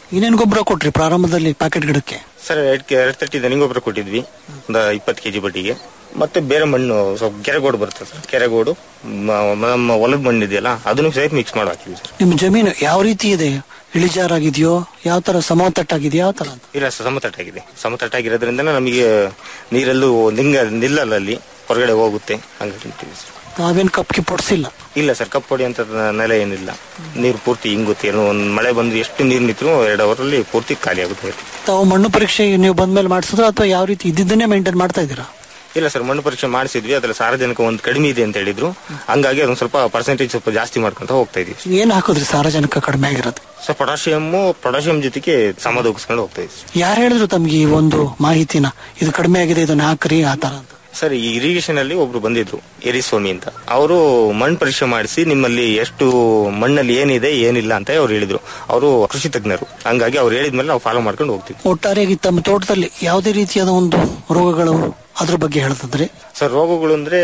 Speaker 4: ಏನೇನ್ ಗೊಬ್ಬರ ಕೊಟ್ರಿ ಪ್ರಾರಂಭದಲ್ಲಿ ಪ್ಯಾಕೆಟ್ ಗಿಡಕ್ಕೆ
Speaker 10: ಸರ್ ಎರಡ್ ಕೆ- ಎರಡ್ ತಟ್ಟಿ ದನಿ ಗೊಬ್ಬರ ಕೊಟ್ಟಿದ್ವಿ ಒಂದು ಇಪ್ಪತ್ತು ಕೆಜಿ ಬಡ್ಡಿಗೆ ಮತ್ತೆ ಬೇರೆ ಮಣ್ಣು ಸ್ವಲ್ಪ ಕೆರೆಗೋಡು ಬರ್ತದೆ ಸರ್ ಕೆರೆಗೋಡು ಮ- ನಮ್ಮ ಹೊಲದ ಮಣ್ಣು ಇದೆಯಲ್ಲ ಅದನ್ನು ಸೇರಿ ಮಿಕ್ಸ್ ಮಾಡಿ ಹಾಕಿದ್ವಿ ಸರ್
Speaker 4: ನಿಮ್ ಜಮೀನು ಯಾವ ರೀತಿ ಇದೆ ಇಳಿಜಾರಾಗಿದೆಯೋ ಯಾವ ತರ ಸಮತಟ್ಟಾಗಿದೆಯೋ ಯಾವ ತರ ಅಂತ
Speaker 10: ಇಲ್ಲ ಸರ್ ಸಮತಟ್ಟಾಗಿದೆ ಸಮತಟ್ಟಾಗಿರೋದ್ರಿಂದ ನಮಗೆ ನೀರಲ್ಲೂ ನಿಂಗ ನಿಲ್ಲಲ್ಲ ಅಲ್ಲಿ ಹೊರಗಡೆ ಹೋಗುತ್ತೆ ಹಂಗಾಗಿ ಇಟ್ಟಿವಿ ಸರ್
Speaker 4: ನಾವೇನ್ ಕಪ್ಗೆ ಪೊಡ್ಸಿಲ್ಲ
Speaker 10: ಇಲ್ಲ ಸರ್ ಕಪ್ಪು ಹೊಡಿ ಅಂತ ನೆಲೆ ಏನಿಲ್ಲ ನೀರು ಪೂರ್ತಿ ಹಿಂಗುತ್ತೆ ಏನೋ ಒಂದು ಮಳೆ ಬಂದು ಎಷ್ಟು ನೀರು ನಿಂತರೂ ಎರಡು ಅವರಲ್ಲಿ ಪೂರ್ತಿ ಖಾಲಿ ಆಗುತ್ತೆ
Speaker 4: ತಾವು ಮಣ್ಣು ಪರೀಕ್ಷೆ ನೀವು ಬಂದ್ಮೇಲೆ ಮಾಡಿಸಿದ್ರ ಅಥವಾ ಯಾವ ರೀತಿ ಇದ್ದಿದ್ದನ್ನೇ ಮೇಂಟೈನ್ ಮಾಡ್ತಾ ಇದ್ದೀರಾ
Speaker 10: ಇಲ್ಲ ಸರ್ ಮಣ್ಣು ಪರೀಕ್ಷೆ ಮಾಡಿಸಿದ್ವಿ ಅದ್ರಲ್ಲಿ ಸಾರಜನಕ ಒಂದು ಕಡಿಮೆ ಇದೆ ಅಂತ ಹೇಳಿದ್ರು ಹಂಗಾಗಿ ಅದೊಂದು ಸ್ವಲ್ಪ ಪರ್ಸೆಂಟೇಜ್ ಸ್ವಲ್ಪ ಜಾಸ್ತಿ ಮಾಡ್ಕೊಂತ ಹೋಗ್ತಾ ಇದೀವಿ
Speaker 4: ಏನ್ ಹಾಕಿದ್ರಿ ಸಾರಜನಕ ಕಡಿಮೆ ಆಗಿರೋದು
Speaker 10: ಸೊ ಪೊಟಾಷಿಯಮ್ ಪೊಟಾಷಿಯಂ ಜೊತೆಗೆ ಸಮದೋಗಿಸ್ಕೊಂಡು ಹೋಗ್ತಾ ಇದೀವಿ
Speaker 4: ಯಾರು ಹೇಳಿದ್ರು ತಮ್ಗೆ ಈ ಒಂದು ಮಾಹಿತಿನ ಇದು ಕಡಿಮೆ ಆಗಿದೆ ಇದನ್ನ ಹಾಕ್ರಿ ಆ ತರ ಅಂತ
Speaker 10: ಸರ್ ಈ ಇರಿಗೇಷನ್ ಅಲ್ಲಿ ಒಬ್ರು ಬಂದಿದ್ರು ಎರಿಸ್ವಾಮಿ ಅಂತ ಅವರು ಮಣ್ಣು ಪರೀಕ್ಷೆ ಮಾಡಿಸಿ ನಿಮ್ಮಲ್ಲಿ ಎಷ್ಟು ಮಣ್ಣಲ್ಲಿ ಏನಿದೆ ಏನಿಲ್ಲ ಅಂತ ಅವ್ರು ಹೇಳಿದ್ರು ಅವರು ಕೃಷಿ ತಜ್ಞರು ಹಂಗಾಗಿ ಅವ್ರು ಹೇಳಿದ್ಮೇಲೆ ನಾವು ಫಾಲೋ ಮಾಡ್ಕೊಂಡು ಹೋಗ್ತೀವಿ
Speaker 4: ಒಟ್ಟಾರೆಯಾಗಿ ತಮ್ಮ ತೋಟದಲ್ಲಿ ಯಾವುದೇ ರೀತಿಯಾದ ಒಂದು ರೋಗಗಳು ಅದ್ರ ಬಗ್ಗೆ ಹೇಳ್ತಿದ್ರೆ
Speaker 10: ಸರ್ ರೋಗಗಳು ಅಂದ್ರೆ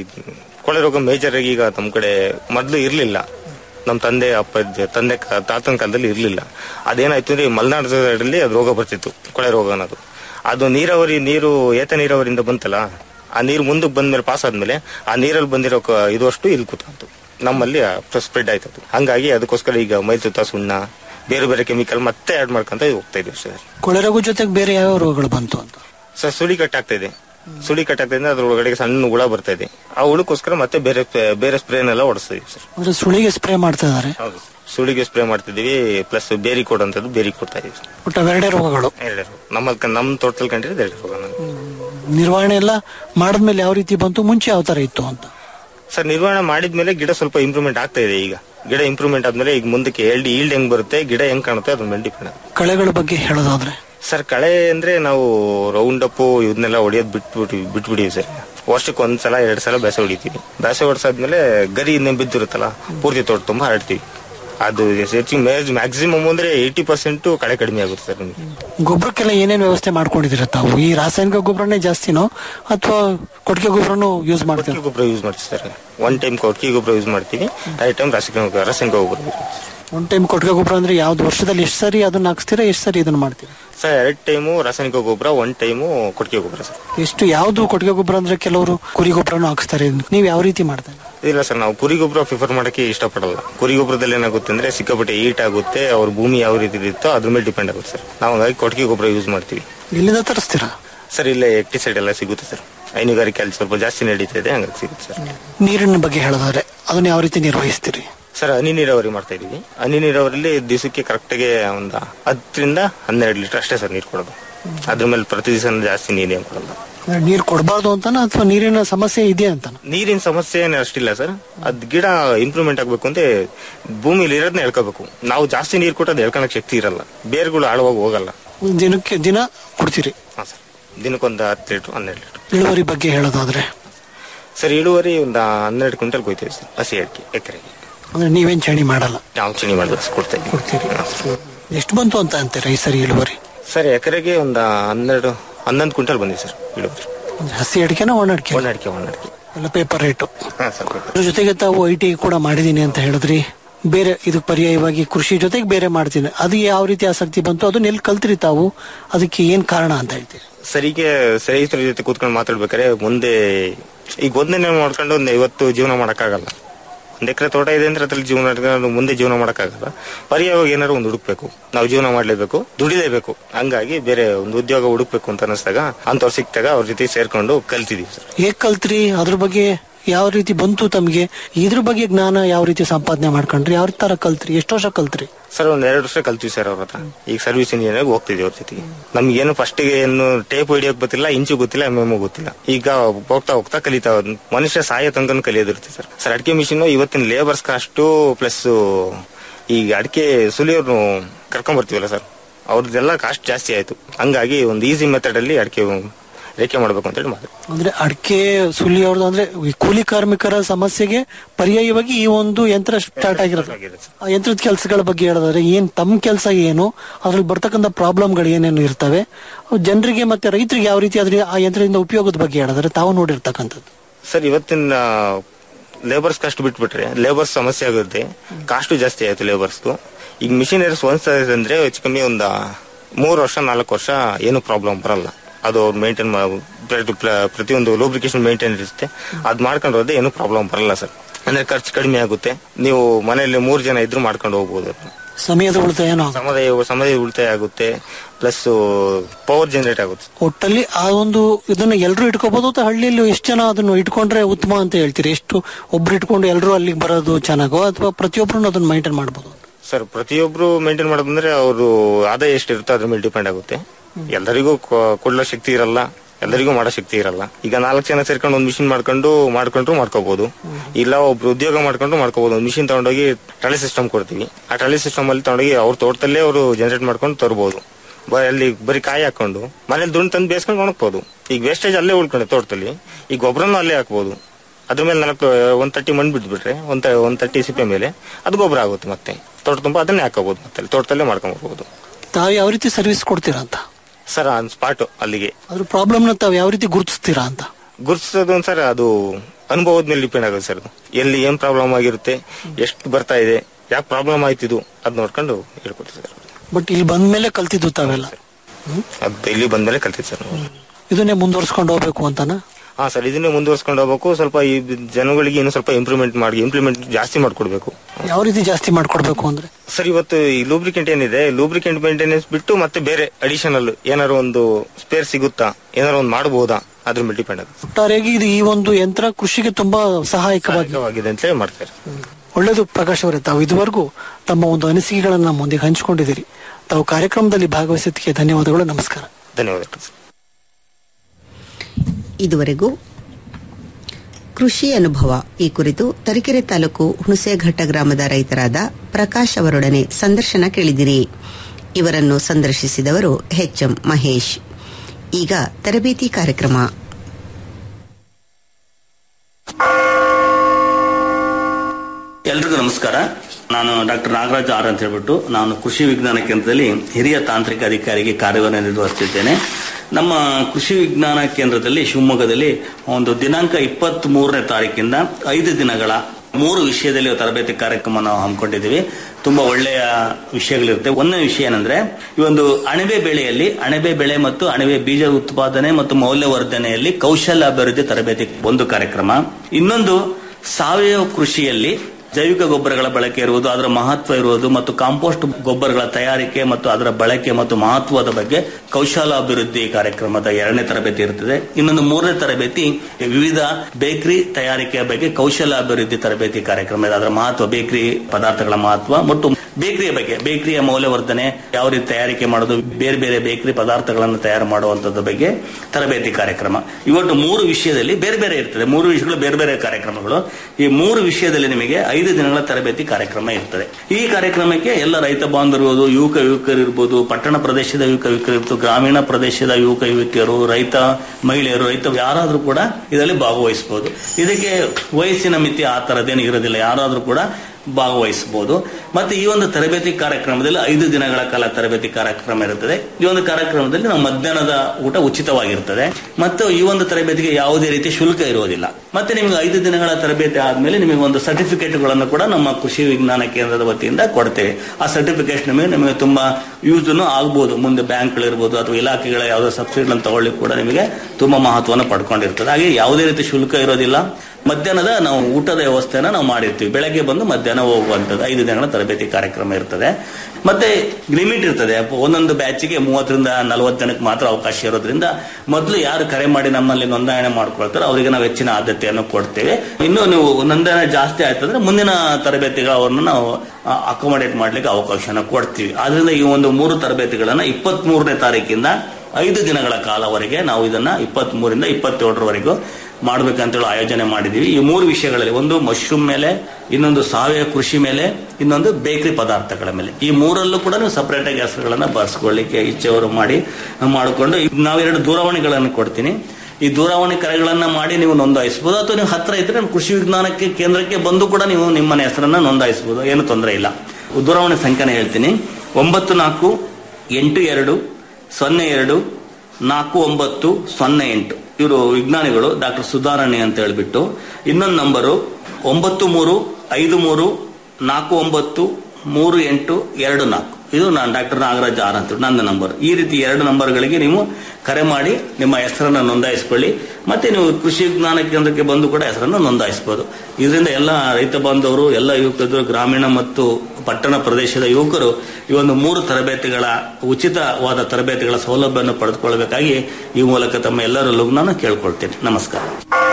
Speaker 10: ಕೊಳೆ ರೋಗ ಮೇಜರ್ ಆಗಿ ಈಗ ನಮ್ಮ ಕಡೆ ಮೊದಲು ಇರ್ಲಿಲ್ಲ ನಮ್ಮ ತಂದೆ ಅಪ್ಪ ಇದ್ದ- ತಂದೆ ಕ- ತಾತನ ಕಾಲದಲ್ಲಿ ಇರ್ಲಿಲ್ಲ ಅದೇನಾಯ್ತು ಅಂದ್ರೆ ಈ ಮಲೆನಾಡು ಸೈಡಲ್ಲಿ ಅದು ರೋಗ ಬರ್ತಿತ್ತು ಕೊಳೆ ರೋಗ ಅನ್ನೋದು ಅದು ನೀರಾವರಿ ನೀರು ಏತ ನೀರಾವರಿಯಿಂದ ಬಂತಲ್ಲ ಆ ನೀರು ಮುಂದಕ್ಕೆ ಬಂದ್ಮೇಲೆ ಪಾಸ್ ಆದ್ಮೇಲೆ ಆ ನೀರಲ್ಲಿ ಬಂದಿರೋ ಕ- ಇದು ಅಷ್ಟು ಇಲ್ಲಿ ಕೂತ್ಕೊಂತು ನಮ್ಮಲ್ಲಿ ಸ್ಪ್ರೆಡ್ ಆಯ್ತದು ಹಂಗಾಗಿ ಅದಕ್ಕೋಸ್ಕರ ಈಗ ಮೈತುತ್ತ ಸುಣ್ಣ ಬೇರೆ ಬೇರೆ ಕೆಮಿಕಲ್ ಮತ್ತೆ ಆಡ್ ಮಾಡ್ಕೊಂತ ಹೋಗ್ತಾ ಇದೀವಿ ಸರ್
Speaker 4: ಕೊಳೆ ರೋಗ ಜೊತೆಗೆ ಬೇರೆ ಯಾವ ರೋಗಗಳು ಬಂತು ಅಂತ
Speaker 10: ಸರ್ ಸುಳಿ ಕಟ್ಟಾಗ್ತಾ ಇದೆ ಸುಳಿ ಕಟ್ಟಾಗ್ತಾ ಇದೆ ಅದ್ರ ಒಳಗಡೆ ಸಣ್ಣ ಹುಳ ಬರ್ತಾ ಇದೆ ಆ ಹುಳಕ್ಕೋಸ್ಕರ ಮತ್ತೆ ಬೇರೆ ಬೇರೆ ಸ್ಪ್ರೇನೆಲ್ಲ ಓಡಿಸ್ತಾ ಇದೀವಿ ಸರ್
Speaker 4: ಅಂದ್ರೆ ಸುಳಿಗೆ ಸ್ಪ್ರೇ ಮಾಡ್ತಾ ಇದಾರೆ
Speaker 10: ಹೌದು ಸುಳಿಗೆ ಸ್ಪ್ರೇ ಮಾಡ್ತಿದೀವಿ ಪ್ಲಸ್ ಬೇರಿ ಕೋಡ್ ಅಂತದ್ದು ಬೇರಿ ಕೊಡ್ತಾ ಇದೀವಿ ಸರ್.
Speaker 4: ಒಟ್ಟ ಅವೆರಡೇ ರೋಗಗಳು
Speaker 10: ಎರಡೇ ರೋಗ. ನಮ್ಮ ನಮ್ಮ ತೋಟದಲ್ಲಿ ಕಂಡಿರೋದು ಎರಡು ರೋಗ ನಮ್ಗೆ.
Speaker 4: ನಿರ್ವಹಣೆ ಎಲ್ಲ ಮಾಡಿದ್ಮೇಲೆ ಯಾವ ರೀತಿ ಬಂತು ಮುಂಚೆ ಯಾವ ತರ ಇತ್ತು ಅಂತ
Speaker 10: ಸರ್ ನಿರ್ವಹಣೆ ಮಾಡಿದ್ಮೇಲೆ ಗಿಡ ಸ್ವಲ್ಪ ಇಂಪ್ರೂವ್ಮೆಂಟ್ ಆಗ್ತಾ ಇದೆ ಈಗ ಗಿಡ ಇಂಪ್ರೂವ್ಮೆಂಟ್ ಆದ್ಮೇಲೆ ಈಗ ಮುಂದಕ್ಕೆ ಎಲ್ಡಿ ಈಲ್ಡ್ ಹೆಂಗ್ ಬರುತ್ತೆ ಗಿಡ ಹೆಂಗ್ ಕಾಣುತ್ತೆ ಅದ್ರ ಮೇಲೆ ಡಿಪೆಂಡ್
Speaker 4: ಕಳೆಗಳ ಬಗ್ಗೆ ಹೇಳೋದಾದ್ರೆ
Speaker 10: ಸರ್ ಕಳೆ ಅಂದ್ರೆ ನಾವು ರೌಂಡ್ ಅಪ್ ಇದನ್ನೆಲ್ಲ ಹೊಡಿಯೋದು ಬಿಟ್ಬಿಟ್ಟಿವಿ ಬಿಟ್ಬಿಟ್ಟಿವಿ ಸರ್ ವರ್ಷಕ್ಕೆ ಒಂದ್ಸಲ ಎರಡ್ ಸಲ ಬೇಸೆ ಹೊಡಿತೀವಿ ಬೇಸೆ ಹೊಡ್ಸಾದ್ಮೇಲೆ ಗರಿ ಇನ್ನೇ ಬಿದ್ದಿರುತ್ತಲ್ಲ ಪೂರ್ತಿ ತೋಟ ತುಂಬಾ ಹರಡ್ತೀವಿ ಅದು ಹೆಚ್ಚಿಗೆ ಮ್ಯಾಕ್ಸಿಮಮ್ ಅಂದ್ರೆ ಏಯ್ಟಿ ಪರ್ಸೆಂಟ್ ಕಳೆ ಕಡಿಮೆ ಆಗುತ್ತೆ ಸರ್ ನಿಮ್ಗೆ
Speaker 4: ಗೊಬ್ಬರಕ್ಕೆಲ್ಲ ಏನೇನು ವ್ಯವಸ್ಥೆ ಮಾಡ್ಕೊಂಡಿದ್ದೀರಾ ತಾವು ಈ ರಾಸಾಯನಿಕ ಗೊಬ್ಬರನೇ ಜಾಸ್ತಿನೋ ಅಥವಾ ಕೊಟ್ಟಿಗೆ ಗೊಬ್ಬರನು ಯೂಸ್ ಮಾಡ್ತೀರಾ
Speaker 10: ಕೊಟ್ಟಿಗೆ ಗೊಬ್ಬರ ಯೂಸ್ ಮಾಡ್ತೀವಿ ಸರ್ ಒನ್ ಟೈಮ್ ಕೊಟ್ಟಿಗೆ ಗೊಬ್ಬರ ಯೂಸ್ ಮಾಡ್ತೀವಿ ಐದು ಟೈಮ್ ರಾಸಾಯನಿಕ ರಾಸಾಯನಿಕ ಗೊಬ್ಬರ use ಮಾಡ್ತೀವಿ.
Speaker 4: ಒನ್ ಟೈಮ್ ಕೊಟ್ಟಿಗೆ ಗೊಬ್ಬರ ಅಂದ್ರೆ ಯಾವ್ದು ವರ್ಷದಲ್ಲಿ ಎಷ್ಟು ಸರಿ ಅದನ್ನ ಹಾಕ್ಸ್ತೀರಾ ಎಷ್ಟು ಸರಿ ಇದನ್ನ ಮಾಡ್ತೀರಾ
Speaker 10: ಸರ್ ಎರಡು ಟೈಮು ರಾಸಾಯನಿಕ ಗೊಬ್ಬರ ಒನ್ ಟೈಮು ಕೊಟ್ಟಿಗೆ ಗೊಬ್ಬರ ಸರ್
Speaker 4: ಎಷ್ಟು ಯಾವ್ದು ಕೊಟ್ಟಿಗೆ ಗೊಬ್ಬರ ಅಂದ್ರೆ ಕೆಲವರು ಕುರಿ ಗೊಬ್ಬರನು ಹಾಕ್ಸ್ತಾರೆ ನೀವು ಯಾವ ರೀತಿ ಮಾಡ್ತಾರೆ
Speaker 10: ಇಲ್ಲ ಸರ್ ನಾವು ಕುರಿ ಗೊಬ್ಬರ ಪ್ರಿಫರ್ ಮಾಡಕ್ಕೆ ಇಷ್ಟಪಡಲ್ಲ ಕುರಿ ಗೊಬ್ಬರದಲ್ಲಿ ಏನಾಗುತ್ತೆ ಅಂದ್ರೆ ಸಿಕ್ಕಾಪಟ್ಟೆ ಹೀಟ್ ಆಗುತ್ತೆ ಅವ್ರ ಭೂಮಿ ಯಾವ ರೀತಿ ಇರುತ್ತೋ ಅದ್ರ ಮೇಲೆ ಡಿಪೆಂಡ್ ಆಗುತ್ತೆ ಸರ್ ನಾವು ಹಂಗಾಗಿ ಕೊಟ್ಟಿಗೆ ಗೊಬ್ಬರ ಯೂಸ್ ಮಾಡ್ತೀವಿ
Speaker 4: ಎಲ್ಲಿಂದ ತರಿಸ್ತೀರಾ
Speaker 10: ಸರ್ ಇಲ್ಲೇ ಎಕ್ಟಿಸೈಡ್ ಎಲ್ಲ ಸಿಗುತ್ತೆ ಸರ್ ಹೈನುಗಾರಿಕೆ ಅಲ್ಲಿ ಸ್ವಲ್ಪ ಜಾಸ್ತಿ ನಡೀತಾ ಇದೆ ಹಂಗಾಗಿ ಸಿಗುತ್ತೆ ಸರ್
Speaker 4: ನೀರಿನ ಬಗ್ಗೆ ಹೇಳೋದಾದ್ರೆ ಅದನ್ನ ಯಾವ ರೀತಿ ನಿರ್ವಹಿಸ್ತೀರಿ
Speaker 10: ಸರ್ ಹನಿ ನೀರಾವರಿ ಮಾಡ್ತಾ ಇದೀವಿ ಹನಿ ನೀರಾವರಿಲಿ ದಿವಸಕ್ಕೆ ಕರೆಕ್ಟಾಗಿ ಒಂದು ಹತ್ತರಿಂದ ಹನ್ನೆರಡು ಲೀಟರ್ ಅಷ್ಟೇ ಸರ್ ನೀರು ಕೊಡೋದು ಅದ್ರ ಮೇಲೆ ಪ್ರತಿ ದಿವಸ ಜಾಸ್ತಿ ನೀರೇನು ಕೊಡಲ್ಲ
Speaker 4: ಅಂದ್ರೆ ನೀರು ಕೊಡಬಾರ್ದು ಅಂತಾನ ಅಥವಾ ನೀರಿನ ಸಮಸ್ಯೆ ಇದೆ ಅಂತಾನ
Speaker 10: ನೀರಿನ ಸಮಸ್ಯೆ ಏನು ಅಷ್ಟಿಲ್ಲ ಸರ್ ಅದ್ ಗಿಡ ಇಂಪ್ರೂವ್ಮೆಂಟ್ ಆಗ್ಬೇಕು ಅಂದ್ರೆ ಭೂಮಿಲಿ ಇರೋದನ್ನ ಹೇಳ್ಕೋಬೇಕು ನಾವು ಜಾಸ್ತಿ ನೀರು ಕೊಟ್ಟು ಅದು ಹೇಳ್ಕೊಳಕ್ ಶಕ್ತಿ ಇರಲ್ಲ ಬೇರ್ಗಳು ಆಳವಾಗಿ ಹೋಗಲ್ಲ
Speaker 4: ದಿನಕ್ಕೆ ದಿನ ಕೊಡ್ತೀರಿ
Speaker 10: ಹಾ ಸರ್ ದಿನಕ್ಕೊಂದು ಹತ್ತು ಲೀಟ್ರ್ ಹನ್ನೆರಡು ಲೀಟ್ರ್
Speaker 4: ಇಳುವರಿ ಬಗ್ಗೆ ಹೇಳೋದಾದ್ರೆ
Speaker 10: ಸರ್ ಇಳುವರಿ ಒಂದು ಹನ್ನೆರಡು ಕ್ವಿಂಟಲ್ ಕೊಯ್ತೀವಿ ಸರ್ ಹಸಿ ಅಡಿಕೆ ಎಕರೆಗೆ
Speaker 4: ಅಂದ್ರೆ ನೀವೇನ್ ಚಣಿ ಮಾಡಲ್ಲ
Speaker 10: ನಾವು ಚಿನಿ ಮಾಡಿದ್ರೆ ಕೊಡ್ತಾ ಇದ್ದೀವಿ
Speaker 4: ಕೊಡ್ತೀರಿ ಎಷ್ಟು ಬಂತು ಅಂತ ಅಂತೀರಾ ಈ ಸರಿ ಇಳುವರಿ
Speaker 10: ಸರ್ ಎಕರೆಗೆ ಒಂದು ಹನ್ನೆರಡು ಹನ್ನೊಂದು ಕ್ವಿಂಟಲ್ ಬಂದಿದೆ ಸರ್ ಇಳುವರಿ
Speaker 4: ಅಂದ್ರೆ ಹಸಿ ಅಡಿಕೆನ ಒಣ ಅಡಿಕೆ
Speaker 10: ಒಣ ಅಡಿಕೆ ಒಣ ಅಡಿಕೆ
Speaker 4: ಎಲ್ಲ ಪೇಪರ್ ರೇಟು
Speaker 10: ಹಾ ಸರ್
Speaker 4: ಅದ್ರ ಜೊತೆಗೆ ತಾವು ಐ ಟಿ ಕೂಡ ಮಾಡಿದೀನಿ ಅಂತ ಹೇಳಿದ್ರಿ ಬೇರೆ ಇದಕ್ಕೆ ಪರ್ಯಾಯವಾಗಿ ಕೃಷಿ ಜೊತೆಗೆ ಬೇರೆ ಮಾಡ್ತೀನಿ ಅದು ಯಾವ ರೀತಿ ಆಸಕ್ತಿ ಬಂತು ಅದನ್ನ ಎಲ್ಲಿ ಕಲ್ತ್ರಿ ತಾವು ಅದಕ್ಕೆ ಏನ್ ಕಾರಣ ಅಂತ ಹೇಳ್ತೀರಿ
Speaker 10: ಸರಿಗೆ ಸ್ನೇಹಿತರ ಜೊತೆ ಕೂತ್ಕೊಂಡು ಮಾತಾಡ್ಬೇಕಾದ್ರೆ ಮುಂದೆ ಈಗ ಒಂದನೇ ಮಾಡ್ಕೊಂಡು ಒಂದು ಐವತ್ತು ಜೀವನ ಮಾಡಕ್ಕಾಗಲ್ಲ ಒಂದ್ ಎಕರೆ ತೋಟ ಇದೆ ಅಂದ್ರೆ ಅದ್ರಲ್ಲಿ ಜೀವನ ಮಾಡ್ಕೊಂಡು ಮುಂದೆ ಜೀವನ ಮಾಡಕ್ಕಾಗಲ್ಲ ಪರ್ಯಾಯವಾಗಿ ಏನಾದ್ರು ಒಂದು ಹುಡುಕ್ಬೇಕು ನಾವು ಜೀವನ ಮಾಡ್ಲೇಬೇಕು ದುಡಿಲೇಬೇಕು ಹಂಗಾಗಿ ಬೇರೆ ಒಂದು ಉದ್ಯೋಗ ಹುಡುಕ್ಬೇಕು ಅಂತ ಅನಿಸ್ದಾಗ ಅಂತವ್ರು ಸಿಕ್ತಾಗ ಅವ್ರ ಜೊತೆ ಸೇರ್ಕೊಂಡು ಕಲ್ತಿದೀವಿ ಸರ್
Speaker 4: ಹೇಗ್ ಕಲ್ತ್ರಿ ಅದ್ರ ಬಗ್ಗೆ ಯಾವ ರೀತಿ ಬಂತು ತಮ್ಗೆ ಇದ್ರ ಬಗ್ಗೆ ಜ್ಞಾನ ಯಾವ ರೀತಿ ಸಂಪಾದನೆ ಮಾಡ್ಕೊಂಡ್ರಿ ಯಾವ ತರ ಕಲ್ತ್ರಿ ಎಷ್ಟು ವರ್ಷ ಕಲ್ತ್ರಿ
Speaker 10: ಸರ್ ಒಂದ್ ಎರಡು ವರ್ಷ ಕಲ್ತೀವಿ ಸರ್ ಅವ್ರ ಹತ್ರ ಈಗ ಸರ್ವಿಸ್ ಇಂಜಿನಿಯರ್ ಹೋಗ್ತಿದ್ವಿ ಅವ್ರ ಜೊತೆಗೆ ನಮ್ಗೇನು ಫಸ್ಟಿಗೆ ಏನು ಟೇಪ್ ಹಿಡಿಯೋಕ್ ಗೊತ್ತಿಲ್ಲ ಇಂಚು ಗೊತ್ತಿಲ್ಲ ಎಮ್ ಎಮ್ ಗೊತ್ತಿಲ್ಲ ಈಗ ಹೋಗ್ತಾ ಹೋಗ್ತಾ ಕಲಿತಾ ಹೋದ್- ಮನುಷ್ಯ ಸಾಯ ತನಕ ಕಲಿಯೋದಿರುತ್ತೆ ಸರ್ ಸರ್ ಅಡಿಕೆ ಮಿಷಿನ್ ಇವತ್ತಿನ ಲೇಬರ್ಸ್ ಕಾಸ್ಟು ಪ್ಲಸ್ ಈಗ ಅಡಿಕೆ ಸುಲಿಯೋರ್ನು ಕರ್ಕೊಂಡ್ ಬರ್ತೀವಲ್ಲ ಸರ್ ಅವ್ರದ್ದೆಲ್ಲ ಕಾಸ್ಟ್ ಜಾಸ್ತಿ ಆಯ್ತು ಹಂಗಾಗಿ ಒಂದು ಈಸಿ ಮೆಥಡ್ ಅಲ್ಲಿ ಅಡಿಕೆ ರೇಖೆ ಮಾಡ್ಬೇಕು ಅಂತ ಹೇಳಿ ಮಾಡಿದ್ವಿ
Speaker 4: ಅಂದ್ರೆ ಅಡಿಕೆ ಸುಲಿ ಅವ್ರದ್ದು ಅಂದ್ರೆ ಈ ಕೂಲಿ ಕಾರ್ಮಿಕರ ಸಮಸ್ಯೆಗೆ ಪರ್ಯಾಯವಾಗಿ ಈ ಒಂದು ಯಂತ್ರ ಸ್ಟಾರ್ಟ್ ಆಗಿರೋದು ಆ ಯಂತ್ರದ ಕೆಲಸಗಳ ಬಗ್ಗೆ ಹೇಳೋದಾದ್ರೆ ಏನ್ ತಮ್ಮ ಕೆಲಸ ಏನು ಅದ್ರಲ್ಲಿ ಬರ್ತಕ್ಕಂಥ ಪ್ರಾಬ್ಲಮ್ಗಳು ಏನೇನು ಇರ್ತವೆ ಅವು ಜನರಿಗೆ ಮತ್ತೆ ರೈತರಿಗೆ ಯಾವ ರೀತಿ ಅದ್ರ ಆ ಯಂತ್ರದಿಂದ ಉಪಯೋಗದ ಬಗ್ಗೆ ಹೇಳೋದಾದ್ರೆ ತಾವು ನೋಡಿರ್ತಕ್ಕಂಥದ್ದು
Speaker 10: ಸರ್ ಇವತ್ತಿನ ಲೇಬರ್ಸ್ ಕಾಸ್ಟ್ ಬಿಟ್ಬಿಟ್ರೆ ಲೇಬರ್ಸ್ ಸಮಸ್ಯೆ ಆಗುತ್ತೆ ಕಾಸ್ಟು ಜಾಸ್ತಿ ಆಯ್ತು ಲೇಬರ್ಸ್ದು ಈಗ ಮಿಷಿನ್ ಏರ್ಸ್ ಹೊಂದ್ತದೆ ಅಂದ್ರೆ ಹೆಚ್ಚು ಕಮ್ಮಿ ಒಂದು ಮೂರು ವರ್ಷ ನಾಲ್ಕು ವರ್ಷ ಏನು ಪ್ರಾಬ್ಲಮ್ ಬರಲ್ಲ ಅದು ಅವ್ರು ಮೇಂಟೈನ್ ಪ್ರತಿಯೊಂದು ಲೂಬ್ರಿಕೇಶನ್ ಮೇಂಟೈನ್ ಇರುತ್ತೆ ಅದ್ ಮಾಡ್ಕೊಂಡು ಹೋದ್ರೆ ಏನು ಪ್ರಾಬ್ಲಮ್ ಬರಲ್ಲ ಸರ್ ಅಂದ್ರೆ ಖರ್ಚು ಕಡಿಮೆ ಆಗುತ್ತೆ ನೀವು ಮನೆಯಲ್ಲಿ ಮೂರು ಜನ ಇದ್ರು ಮಾಡ್ಕೊಂಡು ಹೋಗ್ಬೋದು ಅದನ್ನ.
Speaker 4: ಸಮಯದ ಉಳಿತಾಯನೋ
Speaker 10: ಸಮಯ ಸಮಯ ಉಳಿತಾಯ ಆಗುತ್ತೆ ಪ್ಲಸ್ ಪವರ್ ಜನರೇಟ್ ಆಗುತ್ತೆ
Speaker 4: ಒಟ್ಟಲ್ಲಿ ಆ ಒಂದು ಇದನ್ನ ಎಲ್ಲರೂ ಇಟ್ಕೋಬಹುದು ಅಥವಾ ಹಳ್ಳಿಯಲ್ಲಿ ಎಷ್ಟು ಜನ ಅದನ್ನು ಇಟ್ಕೊಂಡ್ರೆ ಉತ್ತಮ ಅಂತ ಹೇಳ್ತೀರಿ ಎಷ್ಟು ಒಬ್ರು ಇಟ್ಕೊಂಡು ಎಲ್ಲರೂ ಅಲ್ಲಿಗೆ ಬರೋದು ಚೆನ್ನಾಗೋ ಅಥವಾ ಪ್ರತಿಯೊಬ್ರು ಅದನ್ನ ಮೈಂಟೈನ್ ಮಾಡಬಹುದು
Speaker 10: ಸರ್ ಪ್ರತಿಯೊಬ್ರು ಮೇಂಟೈನ್ ಮಾಡೋದಂದ್ರೆ ಅವರು ಆದಾಯ ಎಷ್ಟಿರುತ್ತೋ ಅದ್ರ ಮೇಲೆ ಡಿಪೆಂಡ್ ಆಗುತ್ತೆ ಎಲ್ಲರಿಗೂ ಕೊ- ಕೊಡ್ಲೋ ಶಕ್ತಿ ಇರಲ್ಲ ಎಲ್ಲರಿಗೂ ಮಾಡೋ ಶಕ್ತಿ ಇರಲ್ಲ ಈಗ ನಾಲ್ಕು ಜನ ಸೇರ್ಕೊಂಡು ಒಂದು ಮಿಷಿನ್ ಮಾಡ್ಕೊಂಡು ಮಾಡ್ಕೊಂಡ್ರು ಮಾಡ್ಕೋಬಹುದು ಇಲ್ಲ ಒಬ್ರು ಉದ್ಯೋಗ ಮಾಡ್ಕೊಂಡು ಮಾಡ್ಕೋಬಹುದು ಒಂದು ಮಿಷಿನ್ ತಗೊಂಡೋಗಿ ಟ್ರಾಲಿ ಸಿಸ್ಟಮ್ ಕೊಡ್ತೀವಿ ಆ ಟ್ರಾಲಿ ಸಿಸ್ಟಮ್ ಅಲ್ಲಿ ತಗೊಂಡೋಗಿ ಅವ್ರ ತೋಟದಲ್ಲೇ ಅವರು ಜನರೇಟ್ ಮಾಡ್ಕೊಂಡು ತರಬಹುದು ಅಲ್ಲಿ ಬರೀ ಕಾಯಿ ಹಾಕೊಂಡು ಮನೇಲಿ ದುಡ್ಡು ತಂದು ಬೇಯಿಸ್ಕೊಂಡು ಒಣಗ್ಬೋದು ಈಗ ವೇಸ್ಟೇಜ್ ಅಲ್ಲೇ ಉಳ್ಕೊಂಡೆ ತೋಟದಲ್ಲಿ ಈಗ ಗೊಬ್ಬರನು ಅಲ್ಲೇ ಹಾಕ್ಬೋದು ಅದ್ರ ಮೇಲೆ ನಾಲ್ಕು ಒಂದ್ ತಟ್ಟಿ ಮಣ್ಣು ಬಿಟ್ಬಿಟ್ರೆ ಒಂದ್ ತ- ಒಂದ್ ತಟ್ಟಿ ಸಿಪ್ಪೆ ಮೇಲೆ ಅದು ಗೊಬ್ಬರ ಆಗುತ್ತೆ ಮತ್ತೆ ತೋಟ ತುಂಬ ಅದನ್ನೇ ಹಾಕೋಬಹುದು ಮತ್ತೆ ಅಲ್ಲಿ ತೋಟದಲ್ಲೇ ಮಾಡ್ಕೊಂಡ್ ಬರ್ಬೋದು
Speaker 4: ತಾವು ಯಾವ ರೀತಿ ಸರ್ವಿಸ್ ಕೊಡ್ತೀರಾ ಅಂತ
Speaker 10: ಸರ್ ಆನ್ ಸ್ಪಾಟ್ ಅಲ್ಲಿಗೆ
Speaker 4: ಅದ್ರ ಪ್ರಾಬ್ಲಮ್ ನ ತಾವು ಯಾವ ರೀತಿ ಗುರುತಿಸ್ತೀರಾ ಅಂತ
Speaker 10: ಗುರುತಿಸೋದು ಸರ್ ಅದು ಅನುಭವದ ಮೇಲೆ ಡಿಪೆಂಡ್ ಆಗುತ್ತೆ ಸರ್ ಅದು ಎಲ್ಲಿ ಏನ್ ಪ್ರಾಬ್ಲಮ್ ಆಗಿರುತ್ತೆ ಎಷ್ಟು ಬರ್ತಾ ಇದೆ ಯಾಕೆ ಪ್ರಾಬ್ಲಮ್ ಆಯ್ತಿದು ಅದ್ ನೋಡ್ಕೊಂಡು ಹೇಳ್ಕೊಡ್ತೀವಿ ಸರ್
Speaker 4: ಬಟ್ ಇಲ್ಲಿ ಬಂದ ಮೇಲೆ ಕಲ್ತಿದ್ದು ತಾವೆಲ್ಲ
Speaker 10: ಅದು ಇಲ್ಲಿ ಬಂದ್ಮೇಲೆ ಕಲ್ತೀವಿ ಸರ್ ನಾವು
Speaker 4: ಇದನ್ನೇ ಮುಂದುವರ್ಸ್ಕೊಂಡು ಹೋಗ್ಬೇಕು ಅಂತಾನ
Speaker 10: ಹಾ ಸರ್ ಇದನ್ನೇ ಮುಂದುವರ್ಸ್ಕೊಂಡು ಹೋಗ್ಬೇಕು ಸ್ವಲ್ಪ ಈ ಜನಗಳಿಗೆ ಇನ್ನೂ ಸ್ವಲ್ಪ ಇಂಪ್ರೂವ್ಮೆಂಟ್ ಮಾಡಿ ಇಂಪ್ಲಿಮೆಂಟ್ ಜಾಸ್ತಿ ಮಾಡ್ಕೊಡ್ಬೇಕು
Speaker 4: ಯಾವ ರೀತಿ ಜಾಸ್ತಿ ಮಾಡ್ಕೊಡ್ಬೇಕು ಅಂದ್ರೆ
Speaker 10: ಸರ್ ಇವತ್ತು ಈ ಲೂಬ್ರಿಕೆಂಟ್ ಏನಿದೆ ಲೂಬ್ರಿಕೆಂಟ್ ಮೇಂಟೆನೆನ್ಸ್ ಬಿಟ್ಟು ಮತ್ತೆ ಬೇರೆ ಅಡಿಷನಲ್ ಏನಾರು ಒಂದು ಸ್ಪೇರ್ ಸಿಗುತ್ತಾ ಏನಾರು ಒಂದು ಮಾಡಬಹುದಾ ಅದ್ರ ಮೇಲೆ ಡಿಪೆಂಡ್ ಆಗುತ್ತೆ
Speaker 4: ಒಟ್ಟಾರೆಯಾಗಿ ಇದು ಈ ಒಂದು ಯಂತ್ರ ಕೃಷಿಗೆ ತುಂಬಾ ಸಹಾಯಕವಾಗಿ
Speaker 10: ಆಗಿದೆ ಅಂತಲೇ ಮಾಡ್ತಾರೆ
Speaker 4: ಒಳ್ಳೆಯದು ಪ್ರಕಾಶ್ ಅವರೇ ತಾವು ಇದುವರೆಗೂ ತಮ್ಮ ಒಂದು ಅನಿಸಿಕೆಗಳನ್ನ ನಮ್ಮೊಂದಿಗೆ ಹಂಚಿಕೊಂಡಿದ್ದೀರಿ ತಾವು ಕಾರ್ಯಕ್ರಮದಲ್ಲಿ ಭಾಗವಹಿಸಿದ್ದಕ್ಕೆ ಧನ್ಯವಾದಗಳು ನಮಸ್ಕಾರ
Speaker 10: ಧನ್ಯವಾದಗಳು ಸರ್
Speaker 2: ಇದುವರೆಗೂ ಕೃಷಿ ಅನುಭವ ಈ ಕುರಿತು ತರೀಕೆರೆ ತಾಲೂಕು ಹುಣಸೇಘಟ್ಟ ಗ್ರಾಮದ ರೈತರಾದ ಪ್ರಕಾಶ್ ಅವರೊಡನೆ ಸಂದರ್ಶನ ಕೇಳಿದಿರಿ ಇವರನ್ನು ಸಂದರ್ಶಿಸಿದವರು ಎಚ್ ಎಂ ಮಹೇಶ್ ಈಗ ತರಬೇತಿ ಕಾರ್ಯಕ್ರಮ
Speaker 11: ಎಲ್ರಿಗೂ ನಮಸ್ಕಾರ ನಾನು ಡಾಕ್ಟರ್ ನಾಗರಾಜ್ ಆರ್ ಅಂತ ಹೇಳ್ಬಿಟ್ಟು ನಾನು ಕೃಷಿ ವಿಜ್ಞಾನ ಕೇಂದ್ರದಲ್ಲಿ ಹಿರಿಯ ತಾಂತ್ರಿಕ ಅಧಿಕಾರಿಗೆ ಕಾರ್ಯವನ್ನು ನಿರ್ವಹಿಸುತ್ತಿದ್ದೇನೆ ನಮ್ಮ ಕೃಷಿ ವಿಜ್ಞಾನ ಕೇಂದ್ರದಲ್ಲಿ ಶಿವಮೊಗ್ಗದಲ್ಲಿ ಒಂದು ದಿನಾಂಕ ಇಪ್ಪತ್ತ್ ಮೂರನೇ ತಾರೀಕಿಂದ ಐದು ದಿನಗಳ ಮೂರು ವಿಷಯದಲ್ಲಿ ತರಬೇತಿ ಕಾರ್ಯಕ್ರಮ ನಾವು ಹಮ್ಮಿಕೊಂಡಿದ್ದೀವಿ ತುಂಬಾ ಒಳ್ಳೆಯ ವಿಷಯಗಳಿರುತ್ತೆ ಒಂದನೇ ವಿಷಯ ಏನಂದ್ರೆ ಈ ಒಂದು ಅಣಬೆ ಬೆಳೆಯಲ್ಲಿ ಅಣಬೆ ಬೆಳೆ ಮತ್ತು ಅಣಬೆ ಬೀಜ ಉತ್ಪಾದನೆ ಮತ್ತು ಮೌಲ್ಯವರ್ಧನೆಯಲ್ಲಿ ಕೌಶಲ್ಯ ಅಭಿವೃದ್ಧಿ ತರಬೇತಿ ಒಂದು ಕಾರ್ಯಕ್ರಮ ಇನ್ನೊಂದು ಸಾವಯವ ಕೃಷಿಯಲ್ಲಿ ಜೈವಿಕ ಗೊಬ್ಬರಗಳ ಬಳಕೆ ಇರುವುದು ಅದರ ಮಹತ್ವ ಇರುವುದು ಮತ್ತು ಕಾಂಪೋಸ್ಟ್ ಗೊಬ್ಬರಗಳ ತಯಾರಿಕೆ ಮತ್ತು ಅದರ ಬಳಕೆ ಮತ್ತು ಮಹತ್ವದ ಬಗ್ಗೆ ಕೌಶಲ ಅಭಿವೃದ್ಧಿ ಕಾರ್ಯಕ್ರಮದ ಎರಡನೇ ತರಬೇತಿ ಇರುತ್ತದೆ ಇನ್ನೊಂದು ಮೂರನೇ ತರಬೇತಿ ವಿವಿಧ ಬೇಕರಿ ತಯಾರಿಕೆಯ ಬಗ್ಗೆ ಕೌಶಲ ಅಭಿವೃದ್ಧಿ ತರಬೇತಿ ಕಾರ್ಯಕ್ರಮ ಇದೆ ಅದರ ಮಹತ್ವ ಬೇಕರಿ ಪದಾರ್ಥಗಳ ಮಹತ್ವ ಮತ್ತು ಬೇಕರಿಯ ಬಗ್ಗೆ ಬೇಕರಿಯ ಮೌಲ್ಯವರ್ಧನೆ ಯಾವ ರೀತಿ ತಯಾರಿಕೆ ಮಾಡೋದು ಬೇರೆ ಬೇರೆ ಬೇಕರಿ ಪದಾರ್ಥಗಳನ್ನು ತಯಾರು ಮಾಡುವಂತದ್ದು ಬಗ್ಗೆ ತರಬೇತಿ ಕಾರ್ಯಕ್ರಮ ಇವತ್ತು ಮೂರು ವಿಷಯದಲ್ಲಿ ಬೇರೆ ಬೇರೆ ಇರ್ತದೆ ಮೂರು ವಿಷಯಗಳು ಬೇರೆ ಬೇರೆ ಕಾರ್ಯಕ್ರಮಗಳು ಈ ಮೂರು ವಿಷಯದಲ್ಲಿ ನಿಮಗೆ ಐದು ದಿನಗಳ ತರಬೇತಿ ಕಾರ್ಯಕ್ರಮ ಇರ್ತದೆ ಈ ಕಾರ್ಯಕ್ರಮಕ್ಕೆ ಎಲ್ಲ ರೈತ ಬಾಂಧವರು ಇರ್ಬೋದು, ಯುವಕ ಯುವಕರು ಇರ್ಬೋದು ಪಟ್ಟಣ ಪ್ರದೇಶದ ಯುವಕ ಯುವಕರು ಇರ್ಬೋದು ಗ್ರಾಮೀಣ ಪ್ರದೇಶದ ಯುವಕ ಯುವತಿಯರು ರೈತ ಮಹಿಳೆಯರು ರೈತ ಯಾರಾದ್ರೂ ಕೂಡ ಇದರಲ್ಲಿ ಭಾಗವಹಿಸಬಹುದು ಇದಕ್ಕೆ ವಯಸ್ಸಿನ ಮಿತಿ ಆ ತರದೇನು ಇರೋದಿಲ್ಲ ಯಾರಾದ್ರೂ ಕೂಡ ಭಾಗವಹಿಸಬಹುದು ಮತ್ತೆ ಈ ಒಂದು ತರಬೇತಿ ಕಾರ್ಯಕ್ರಮದಲ್ಲಿ ಐದು ದಿನಗಳ ಕಾಲ ತರಬೇತಿ ಕಾರ್ಯಕ್ರಮ ಇರುತ್ತದೆ ಈ ಒಂದು ಕಾರ್ಯಕ್ರಮದಲ್ಲಿ ನಾವು ಮಧ್ಯಾಹ್ನದ ಊಟ ಉಚಿತವಾಗಿರುತ್ತದೆ ಮತ್ತು ಈ ಒಂದು ತರಬೇತಿಗೆ ಯಾವುದೇ ರೀತಿ ಶುಲ್ಕ ಇರುವುದಿಲ್ಲ ಮತ್ತೆ ನಿಮಗೆ ಐದು ದಿನಗಳ ತರಬೇತಿ ಆದ್ಮೇಲೆ ನಿಮಗೆ ಒಂದು ಸರ್ಟಿಫಿಕೇಟ್ಗಳನ್ನು ಕೂಡ ನಮ್ಮ ಕೃಷಿ ವಿಜ್ಞಾನ ಕೇಂದ್ರದ ವತಿಯಿಂದ ಕೊಡ್ತೇವೆ ಆ ಸರ್ಟಿಫಿಕೇಟ್ ನಿಮಗೆ ನಿಮಗೆ ತುಂಬಾ ಯೂಸ್ ಆಗ್ಬೋದು ಮುಂದೆ ಬ್ಯಾಂಕ್ಗಳಿರ್ಬೋದು ಅಥವಾ ಇಲಾಖೆಗಳ ಯಾವುದೋ ಸಬ್ಸಿಡಿಗಳನ್ನು ತಗೊಳ್ಳಿಕ್ಕೆ ಕೂಡ ನಿಮಗೆ ತುಂಬಾ ಮಹತ್ವವನ್ನು ಪಡ್ಕೊಂಡಿರ್ತದೆ ಹಾಗೆ ಯಾವುದೇ ರೀತಿ ಶುಲ್ಕ ಇರೋದಿಲ್ಲ ಮಧ್ಯಾಹ್ನದ ನಾವು ಊಟದ ವ್ಯವಸ್ಥೆನ ನಾವು ಮಾಡಿರ್ತೀವಿ ಬೆಳಗ್ಗೆ ಬಂದು ಮಧ್ಯಾಹ್ನ ಹೋಗುವಂಥದ್ದು ಐದು ದಿನಗಳ ತರಬೇತಿ ಕಾರ್ಯಕ್ರಮ ಇರ್ತದೆ ಮತ್ತೆ ಲಿಮಿಟ್ ಇರ್ತದೆ ಒಂದೊಂದು ಬ್ಯಾಚಿಗೆ ಮೂವತ್ತರಿಂದ ನಲವತ್ತು ಜನಕ್ಕೆ ಮಾತ್ರ ಅವಕಾಶ ಇರೋದ್ರಿಂದ ಮೊದಲು ಯಾರು ಕರೆ ಮಾಡಿ ನಮ್ಮಲ್ಲಿ ನೋಂದಣಿ ಮಾಡ್ಕೊಳ್ತಾರೋ ಅವರಿಗೆ ನಾವು ಹೆಚ್ಚಿನ ಆದ್ಯತೆಯನ್ನು ಕೊಡ್ತೇವೆ ಇನ್ನು ನೀವು ನೋಂದಣಿ ಜಾಸ್ತಿ ಆಯ್ತಂದ್ರೆ ಮುಂದಿನ ತರಬೇತಿಗೆ ಅವ್ರನ್ನ ನಾವು ಅಕೊಮಡೇಟ್ ಮಾಡ್ಲಿಕ್ಕೆ ಅವಕಾಶನ ಕೊಡ್ತೀವಿ ಆದ್ರಿಂದ ಈ ಒಂದು ಮೂರು ತರಬೇತಿಗಳನ್ನ ಇಪ್ಪತ್ತ್ ಮೂರನೇ ತಾರೀಕಿಂದ ಐದು ದಿನಗಳ ಕಾಲವರೆಗೆ ನಾವು ಇದನ್ನ ಇಪ್ಪತ್ತ್ ಮೂರಿಂದ ಇಪ್ಪತ್ತೇಳರವರೆಗೂ ಮಾಡ್ಬೇಕಂತೇಳಿ ಆಯೋಜನೆ ಮಾಡಿದೀವಿ ಈ ಮೂರು ವಿಷಯಗಳಲ್ಲಿ ಒಂದು ಮಶ್ರೂಮ್ ಮೇಲೆ ಇನ್ನೊಂದು ಸಾವಯವ ಕೃಷಿ ಮೇಲೆ ಇನ್ನೊಂದು ಬೇಕರಿ ಪದಾರ್ಥಗಳ ಮೇಲೆ ಈ ಮೂರಲ್ಲೂ ಕೂಡ ನೀವು ಸಪರೇಟ್ ಆಗಿ ಹೆಸರುಗಳನ್ನ ಬರ್ಸ್ಕೊಳ್ಳಿಕ್ಕೆ ಇಚ್ಛೆಯವರು ಮಾಡಿ ಮಾಡಿಕೊಂಡು ನಾವೆರಡು ದೂರವಾಣಿಗಳನ್ನು ಕೊಡ್ತೀನಿ ಈ ದೂರವಾಣಿ ಕರೆಗಳನ್ನ ಮಾಡಿ ನೀವು ನೋಂದಾಯಿಸಬಹುದು ಅಥವಾ ನೀವು ಹತ್ರ ಇದ್ರೆ ನಮ್ಮ ಕೃಷಿ ವಿಜ್ಞಾನಕ್ಕೆ ಕೇಂದ್ರಕ್ಕೆ ಬಂದು ಕೂಡ ನೀವು ನಿಮ್ಮ ಹೆಸರನ್ನ ನೋಂದಾಯಿಸಬಹುದು ಏನು ತೊಂದರೆ ಇಲ್ಲ ದೂರವಾಣಿ ಸಂಖ್ಯೆನ ಹೇಳ್ತೀನಿ ಒಂಬತ್ತು ನಾಲ್ಕು ಎಂಟು ಎರಡು ಸೊನ್ನೆ ಎರಡು ನಾಲ್ಕು ಒಂಬತ್ತು ಸೊನ್ನೆ ಎಂಟು ಇವರು ವಿಜ್ಞಾನಿಗಳು ಡಾಕ್ಟರ್ ಸುಧಾರಣಿ ಅಂತ ಹೇಳ್ಬಿಟ್ಟು ಇನ್ನೊಂದು ನಂಬರು ಒಂಬತ್ತು ಮೂರು ಐದು ಮೂರು ನಾಲ್ಕು ಒಂಬತ್ತು ಮೂರು ಎಂಟು ಎರಡು ನಾಲ್ಕು ಇದು ನಾನು ಡಾಕ್ಟರ್ ನಾಗರಾಜ್ ಆರ್ ಅಂತ ನನ್ನ ನಂಬರ್ ಈ ರೀತಿ ಎರಡು ನಂಬರ್ಗಳಿಗೆ ನೀವು ಕರೆ ಮಾಡಿ ನಿಮ್ಮ ಹೆಸರನ್ನು ನೋಂದಾಯಿಸಿಕೊಳ್ಳಿ ಮತ್ತೆ ನೀವು ಕೃಷಿ ವಿಜ್ಞಾನ ಕೇಂದ್ರಕ್ಕೆ ಬಂದು ಕೂಡ ಹೆಸರನ್ನು ನೋಂದಾಯಿಸಬಹುದು ಇದರಿಂದ ಎಲ್ಲ ರೈತ ಬಾಂಧವರು ಎಲ್ಲ ಯುವಕರು ಗ್ರಾಮೀಣ ಮತ್ತು ಪಟ್ಟಣ ಪ್ರದೇಶದ ಯುವಕರು ಈ ಒಂದು ಮೂರು ತರಬೇತಿಗಳ ಉಚಿತವಾದ ತರಬೇತಿಗಳ ಸೌಲಭ್ಯವನ್ನು ಪಡೆದುಕೊಳ್ಳಬೇಕಾಗಿ ಈ ಮೂಲಕ ತಮ್ಮ ಎಲ್ಲರಲ್ಲೂ ನಾನು ಕೇಳ್ಕೊಳ್ತೇನೆ ನಮಸ್ಕಾರ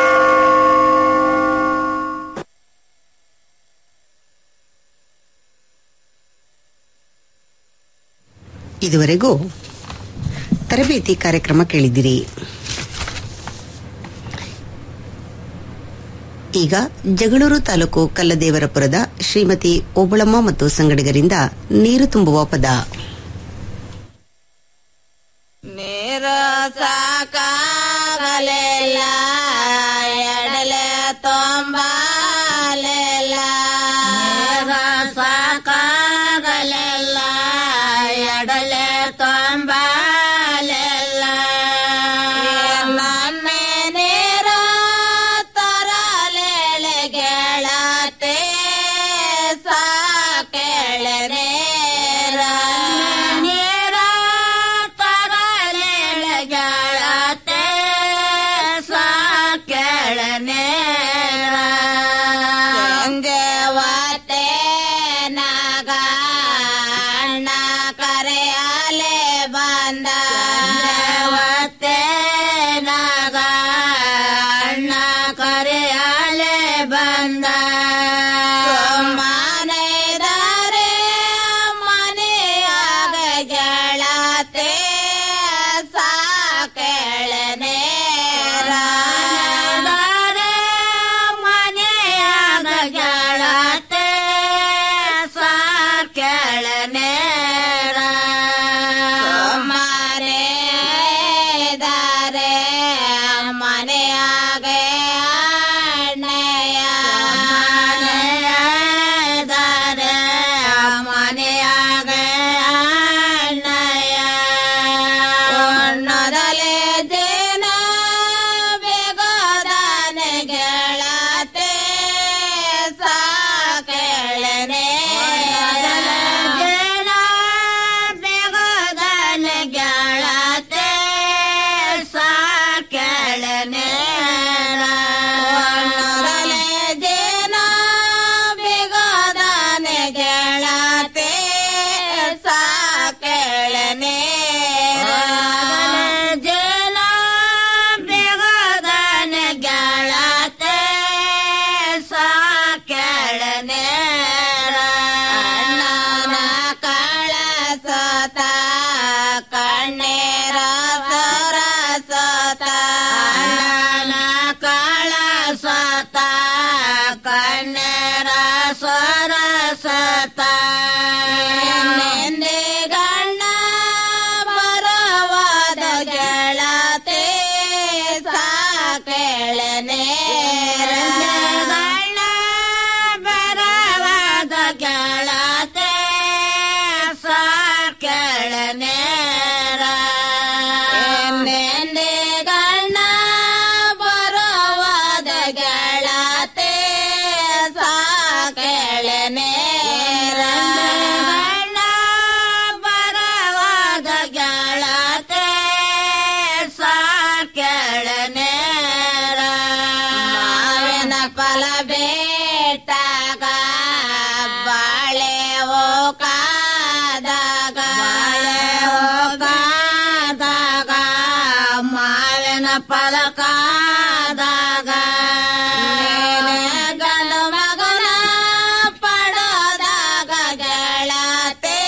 Speaker 2: ಇದುವರೆಗೂ ತರಬೇತಿ ಕಾರ್ಯಕ್ರಮ ಕೇಳಿದಿರಿ ಈಗ ಜಗಳೂರು ತಾಲೂಕು ಕಲ್ಲದೇವರಪುರದ ಶ್ರೀಮತಿ ಓಬಳಮ್ಮ ಮತ್ತು ಸಂಗಡಿಗರಿಂದ ನೀರು ತುಂಬುವ ಪದ
Speaker 12: ನೀರ ಸಾಕಾಗಲಿಲ್ಲ ಎಡಲೆ ತೊಂಬಲಿಲ್ಲ ನೀರ ಸಾಕಾಗಲಿಲ್ಲ ಎಡಲೆ ತೊಂಬಲಿಲ್ಲ ನಮ್ಮೆ ನೀರ ತರಲೆಳೆ ಗೆಳತೆ ಸಾಕೆಳೆ ನೀರ ನೀರ ತರಲೆಳೆ ಗೆಳತೆ ಸಾಕೆಳೆ ನೀರ ಸಂಜೆವತೆ ನಾಗ ಅಣ್ಣ ಕರೆಯಲೆ ಬಂದ ಸಂಜೆವತೆ ನಾಗ ಅಣ್ಣ ಕರೆಯಲೆ ಬಂದ ಮನೆದಾರೆ ಮನೆಯಾಗ ಗೆಳತೆ ಸಾಕೆಳನೆ ಮನೆಯಾಗ ಗೆಳತೆ ಸಾಕೆಳನೆ ಮಾರೇದಾರೆ ಮನೆಯಾಗ ಅಣ್ಣಯ್ಯ ಮನೆಯಾದರೆ ಮನೆಯಾಗ ಅಣ್ಣಯ್ಯ ಉಣ್ಣದಲೆ ದಿನ ಬೇಗದಾನೆ ಗೆಳತೆ ಸಾಕೆಳನೆ ದಿನ ಬೇಗದಾನೆ ಗೆಳತೆ ಸಾಕೆಳನೆ ಉಣ್ಣದಲೆ ದಿನ ಬೇಗದಾನೆ ಗೆಳತೆ ಸಾಕೆಳನೆ ಜನ ಬೇಗದಾನ ಗೆಳತೆ ಸಾಕೆಳನೆ ಅಣ್ಣನ ಕಳಸತ ಕಣ್ಣೀರ ಸರಸತ ಅಣ್ಣನ ಕಳಸತ ಕಣ್ಣೀರ ಸರಸತ ನೆಂದೆ ಗಣ್ಣ ಬರವಾದ ಗೆಳತೆ ಸಾಕೆಳನೆ ಗಣ್ಣ ಬರವಾದ ಗೆಳತೆ ಸಾಕೆಳನೆ ನೆಂದೆ ಗಣ್ಣ ಬರವಾದ ಗೆಳತೆ ಸಾಕೆಳನೆ ಗಣ್ಣ ಬರವಾದ ಗೆಳತೆ ಸಾಕೆಳನೆ ಮಾವಿನ ಫಲ ಬೇಟಾಗ ಬಾಳೆ ಓ ಕಾದಾಗ ಬಾಳೆ ಓ ಕಾದಾಗ ಮಾವಿನ ಫಲ ಕಾದಾಗ ಗಂಡು ಮಗನ ಪಡೋದಾಗ ಗೆಳತೆ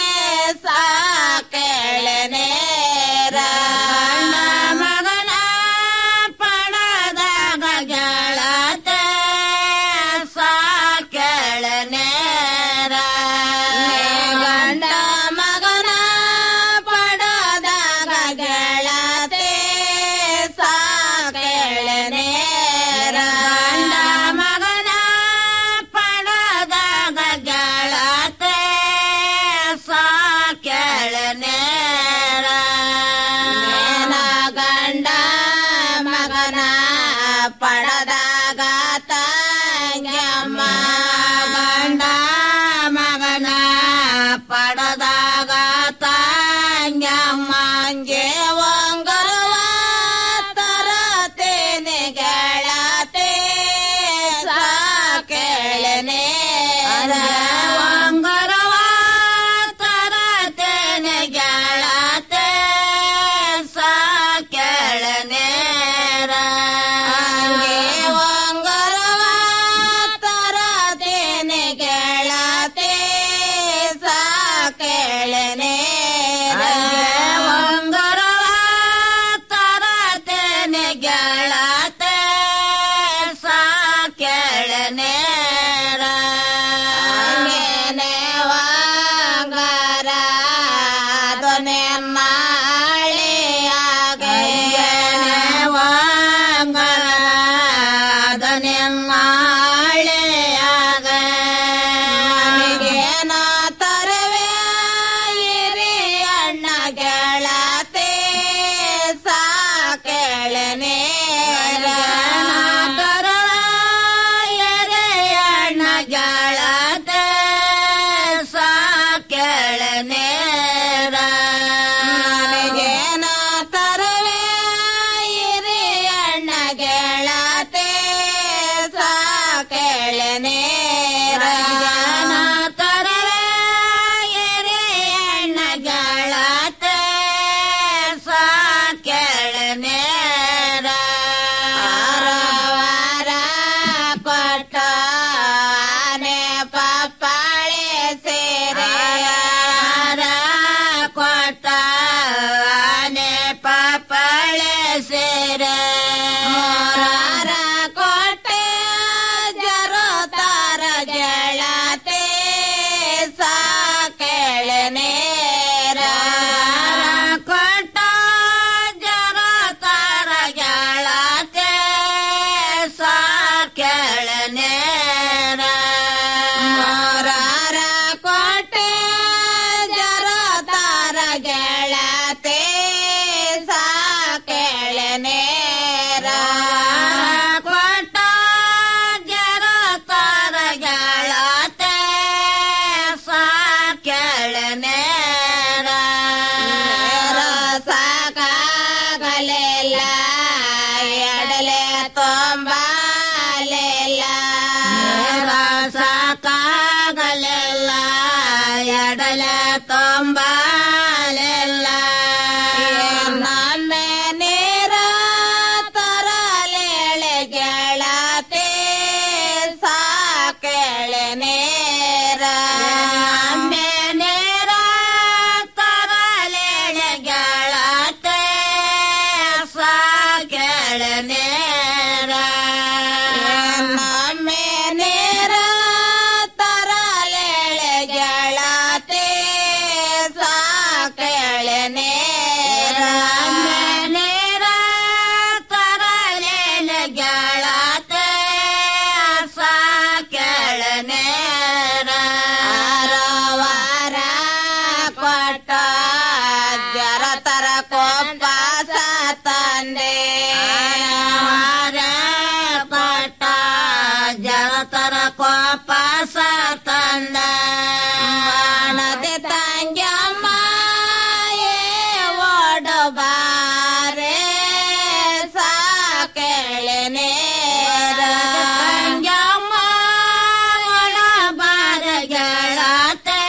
Speaker 12: ಸಾಕೆಳನೆ ಗಂಡ ಮಗನ ಪಡದಾಗ ಗೆಳತೆ ಸಾಕೆಳನೆ ಗಂಡ ಮಗನ ಪಡದಾಗ ಗೆಳತೆ ಸಾಕೆಳನೆ ನೇರ ಅಂಗೇನೆ ವಾಂಗಾರ ದೊನೆ ಮಾಳಿಯಾಗ ವಾಂಗಾರ ದೊನೆ ಮಾಳಿಯಾಗ ನನಗೇನ ತರವೆ ಇರಿ ಅಣ್ಣ ಗೆಳತಿ ಸಾಕೆಳನೆ ಅಣ್ಣ ಗೆಳತಿ ಸಾಕೆಳನೆ ನನಗೇನ ತರವೆ ಇರಿ ಅಣ್ಣ ಗೆಳತಿ ಸಾಕೆಳನೆ ರಾಜನ ತರವೆ ಇರಿ ಅಣ್ಣ ಗೆಳತಿ ಸಾಕೆಳನೆ ವಾರ ಕೊಟ್ಟ ಆನೆ ಪಪ್ಪಾಳೆ ಸೇರೆ ಕೊಟ್ಟ ಆನೆ ಪಪ್ಪಾಳೆ ಸೇರೆ ಮೂರಾರ ಕೊಟ್ಟೆ ಜರೋ ತಾರ ಗೆಳತೆ ಸಾಕೆಳನೆ ಕೊಟ್ಟ ಜರೋ ತಾರ ಗೆಳತೆ ಸಾಕೆಳನೆ ಮೂರಾರ ಕೊಟ್ಟೆ ಜರೋ ತಾರ ಗೆಳತೆ ಸಾಕೆಳನೆ ಕೊಟ್ಟ ಜರೋ ತಾರ ಗೆಳತೆ ಸಾಕೆಳನೆ ಸಾಕಾಗಲಿಲ್ಲ ಎಡಲೆ ತೊಂಬಲಿಲ್ಲ ಸಾಕಾಗಲಿಲ್ಲ ಎಡಲೆ ತೊಂಬಲಿಲ್ಲ ನಮ್ಮೆ ನೀರ ತರಲೇಳೆ ಗೆಳತಿ ಸಾಕೆಳೆ ನೇರ ನಮ್ಮೆ ನೇರ ತರಲೇಳೆ ಗೆಳತಿ ಸಾಕೆಳೆ ನೇರ ನಮ್ಮೆ ನೇರ ತರಲೇಳೆ ಗೆಳತಿ ಸಾಕೆಳೆ ನೇರ ನೇರ ತರಲೇಳೆ ಗೆಳತಿ ಸಾಕೆಳೆ ನೇರ ವಾರ ಕೊಟ್ಟ ಜರ ತರ ಕೋಪಾಸ ತಂದೆ ವಾರ ಕೊಟ್ಟ ಜರ ತರ ಕೋಪಾಸ ತಂದ ಬಾಣದೆ ತಂಗ್ಯಮ್ಮ ಏ ಓಡಬಾರೆ ಸಾಕೆಳನೆ ತಂಗ್ಯಮ್ಮ ಓಡಬಾರ ಗೆಳತೆ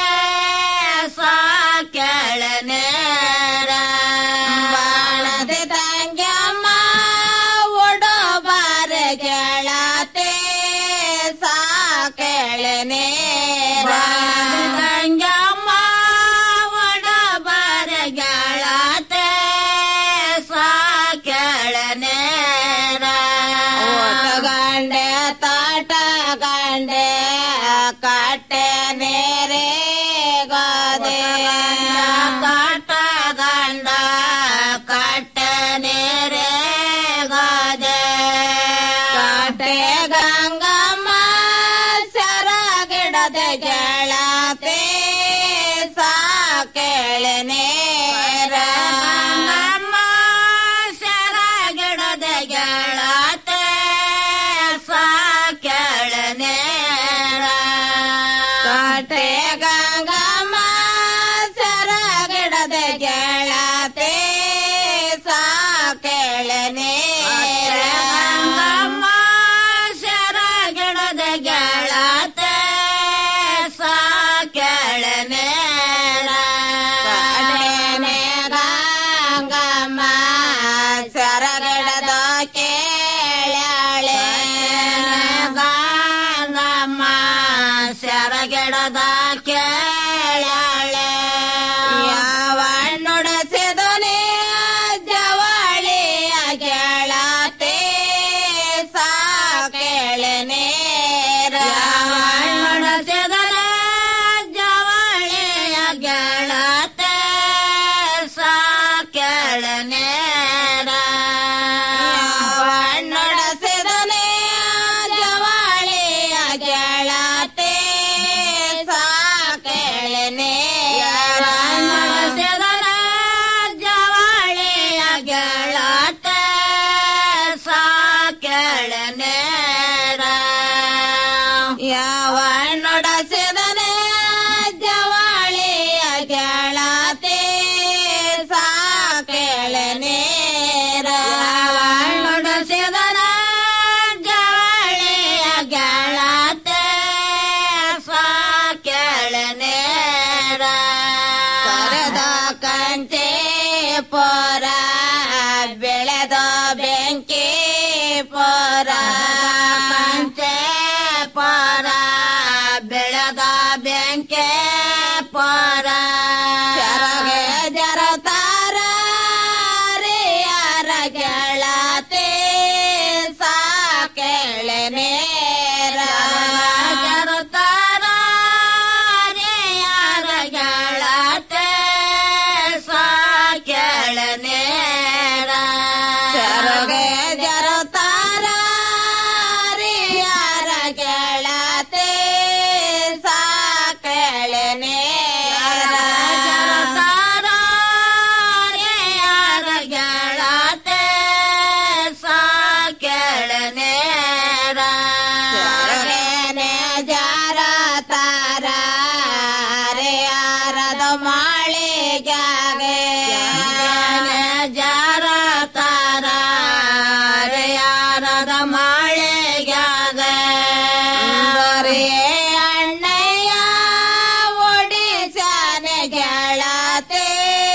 Speaker 12: ಸಾಕೆಳನೆ ಬಾಣದೆ ತಂಗ್ಯಮ್ಮ ಓಡಬಾರ ಗೆಳತೆ ಸಾಕೆಳನೆ ತಂಗ್ಯಮ್ಮ ಓಡಬಾರ ಗೆಳತೆ ಸಾಕೆಳನೆ ಗಂಡೆ ತಾಟ ಗಂಡೆ ಕಟ್ಟೆ ನೇರೆ ಗೋದೆ ತಾಟ ಗಂಡ ಕಟ್ಟೆ ಬೆಂಕಿ ಪರ ಪಂಚೆ ಪರ ಬೆಳದ ಬೆಂಕೆ ಪರ ಜರಗೆ ಜರತಾರ ಯಾರ ಗೆಳತಿ ಸಾಕೆಳನೆ ಜರತಾರ ಯಾರ ಗೆಳತಿ ಸಾಕೆಳನೆ ಜರಗೆ ಜರತಾರ ಯಾರ ಗೆಳತಿ ಸಾಕೆಳನೆ ಜರತಾರ ಯಾರ ಗೆಳತಿ ಸಾಕೆಳನೆ ಜರಗೇನೆ ಜರತಾರ ಯಾರದ ಮಾಳಿಗೆ ಜರತಾರ ಯಾರದ ಮಾಳಿಗೆ ಅಣ್ಣಯ್ಯ ಒಡಿಸನೆ ಗೆಳತಿ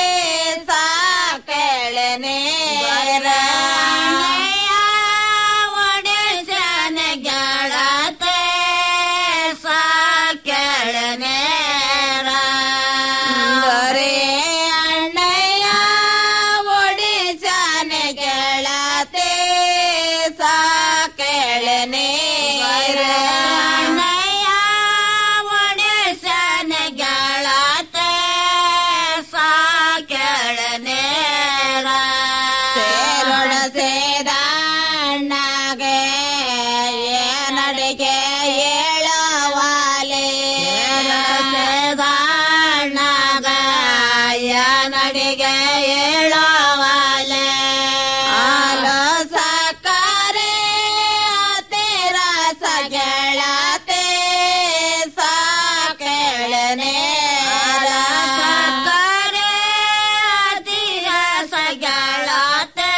Speaker 12: ಸಾಕೆಳನೆ ಅಣ್ಣಯ್ಯ ಒಡಿಸನೆ ಗೆಳತಿ ಸಾಕೆಳನೆ ಅಣ್ಣಯ್ಯ ಒಡಿಸನೆ ಗೆಳತಿ ಸಾಕೆಳನೆ ಅಣ್ಣಯ್ಯ ಒಡಿಸನೆ ಗೆಳತಿ ಸಾಕೆಳನೆ ಸೇರೊಡ ಸೇದಣ್ಣಗೆ ಏನಡಿಗೆ ಏಳವಾಲೆ ಸೇದಣ್ಣಗ ಏನಡಿಗೆ ಏಳವಾಲೆ ಆಲೋ ಸಕ್ಕರೆ ತೀರ ಸಗೆಳತೆ ಸಾಕೆಳನೆ ಸಕ್ಕರೆ ತೀರ ಸಗೆಳತೆ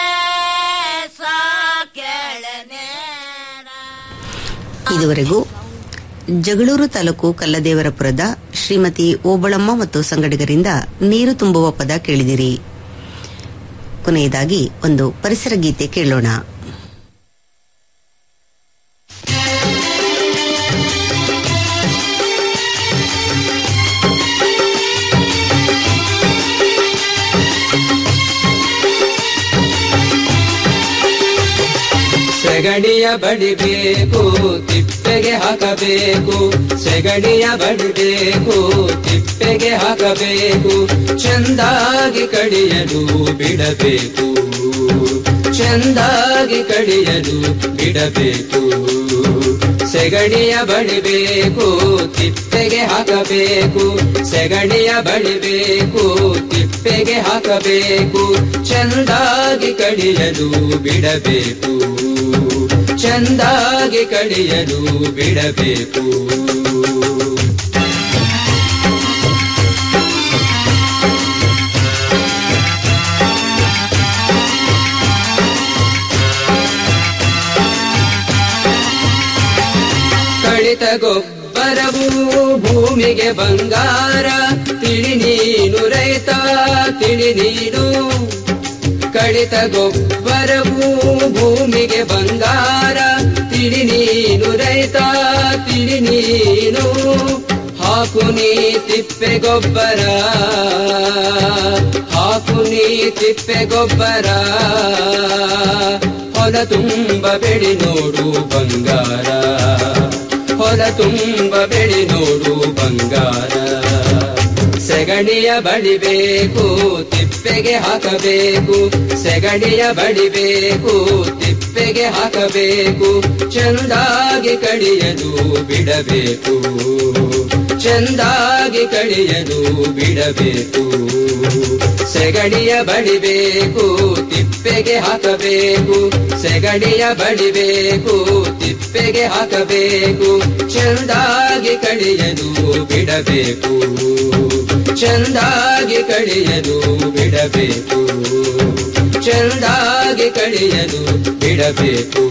Speaker 12: ಸಾಕೆಳನೆ
Speaker 2: ಇದುವರೆಗೂ ಜಗಳೂರು ತಾಲೂಕು ಕಲ್ಲದೇವರಪುರದ ಶ್ರೀಮತಿ ಓಬಳಮ್ಮ ಮತ್ತು ಸಂಗಡಿಗರಿಂದ ನೀರು ತುಂಬುವ ಪದ ಕೇಳಿದಿರಿ ಕೊನೆಯದಾಗಿ ಒಂದು ಪರಿಸರ ಗೀತೆ ಕೇಳೋಣ
Speaker 13: ಸೆಗಡಿಯ ಬಡಿಬೇಕು ತಿಪ್ಪೆಗೆ ಹಾಕಬೇಕು ಸೆಗಡಿಯ ಬಡಿಬೇಕು ತಿಪ್ಪೆಗೆ ಹಾಕಬೇಕು ಚೆಂದಾಗಿ ಕಡಿಯಲು ಬಿಡಬೇಕು ಚೆಂದಾಗಿ ಕಡಿಯಲು ಬಿಡಬೇಕು ಸೆಗಡಿಯ ಬಡಿಬೇಕು ತಿಪ್ಪೆಗೆ ಹಾಕಬೇಕು ಸೆಗಡಿಯ ಬಡಿಬೇಕು ತಿಪ್ಪೆಗೆ ಹಾಕಬೇಕು ಚೆಂದಾಗಿ ಕಡಿಯಲು ಬಿಡಬೇಕು ಚೆಂದಾಗಿ ಕಡಿಯಲು ಬಿಡಬೇಕು ಕಳಿತ ಗೊಬ್ಬರವು ಭೂಮಿಗೆ ಬಂಗಾರ ತಿಳಿ ನೀನು ರೈತ ತಿಳಿ ನೀನು ಕಳಿತ ಗೊಬ್ಬರವು ಭೂಮಿಗೆ ಬಂಗಾರ ತಿಳಿ ನೀನು ರೈತ ತಿಳಿ ನೀನು ಹಾಕು ನೀ ತಿಪ್ಪೆ ಗೊಬ್ಬರ ಹಾಕು ನೀ ತಿಪ್ಪೆ ಗೊಬ್ಬರ ಹೊಲ ತುಂಬ ಬೆಳಿ ನೋಡು ಬಂಗಾರ ಹೊಲ ತುಂಬ ಬೆಳಿ ನೋಡು ಬಂಗಾರ ಸೆಗಣಿಯ ಬಡಿಬೇಕು ತಿಪ್ಪೆಗೆ ಹಾಕಬೇಕು ಸೆಗಣಿಯ ಬಡಿಬೇಕು ತಿಪ್ಪೆಗೆ ಹಾಕಬೇಕು ಚೆಂದಾಗಿ ಕಡಿಯಲು ಬಿಡಬೇಕು ಚೆಂದಾಗಿ ಕಡಿಯಲು ಬಿಡಬೇಕು ಸೆಗಡಿಯ ಬಡಿಬೇಕು ತಿಪ್ಪೆಗೆ ಹಾಕಬೇಕು ಸೆಗಡಿಯ ಬಡಿಬೇಕು ತಿಪ್ಪೆಗೆ ಹಾಕಬೇಕು ಚೆಂದಾಗಿ ಕಡಿಯಲು ಬಿಡಬೇಕು ಚೆಂದಾಗಿ ಕಡಿಯಲು ಬಿಡಬೇಕು ಚೆಂದಾಗಿ ಕಡಿಯಲು ಬಿಡಬೇಕು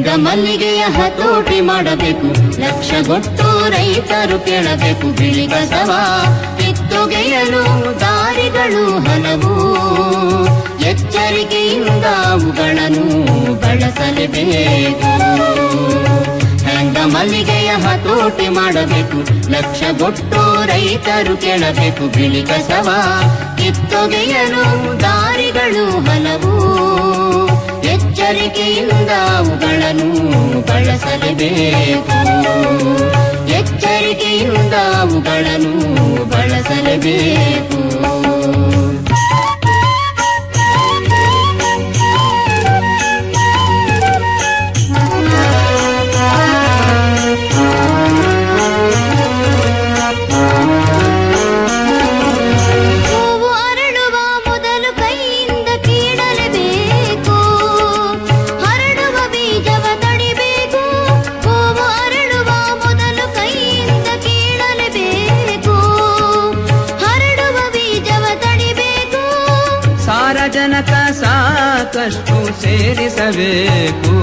Speaker 14: ಹೆಂಗ ಮಲ್ಲಿಗೆಯ ಹತೋಟಿ ಮಾಡಬೇಕು ಲಕ್ಷಗೊಟ್ಟು ರೈತರು ಕೇಳಬೇಕು ಬಿಳಿ ಕಸವ ಕಿತ್ತೊಗೆಯಲು ದಾರಿಗಳು ಹಲವು ಎಚ್ಚರಿಕೆಯಿಂದ ಅವುಗಳನ್ನು ಬಳಸಲೇಬೇಕು ಹೆಂಗ ಮಲ್ಲಿಗೆಯ ಹತೋಟಿ ಮಾಡಬೇಕು ಲಕ್ಷಗೊಟ್ಟು ರೈತರು ಕೇಳಬೇಕು ಬಿಳಿ ಕಸವ ಕಿತ್ತೊಗೆಯಲು ದಾರಿಗಳು ಹಲವು ಎಚ್ಚರಿಕೆಯಿಂದ ಅವುಗಳನ್ನು ಬಳಸಲೇಬೇಕು ಎಚ್ಚರಿಕೆಯಿಂದ ಅವುಗಳನ್ನು ಬಳಸಲೇಬೇಕು ಹೂವು ಅರಳುವ ಮೊದಲು ಕೈಯಿಂದ ಕೀಳಲೇಬೇಕು ಹರಡುವ ಬೀಜವ ತಡಿಬೇಕು ಹೂವು ಅರಳುವ ಮೊದಲು ಕೈಯಿಂದ ಕೀಳಲೇಬೇಕು ಹರಡುವ ಬೀಜವ ತಡಿಬೇಕು
Speaker 13: ಸಾರಜನಕ ಸಾಕಷ್ಟು ಸೇರಿಸಬೇಕು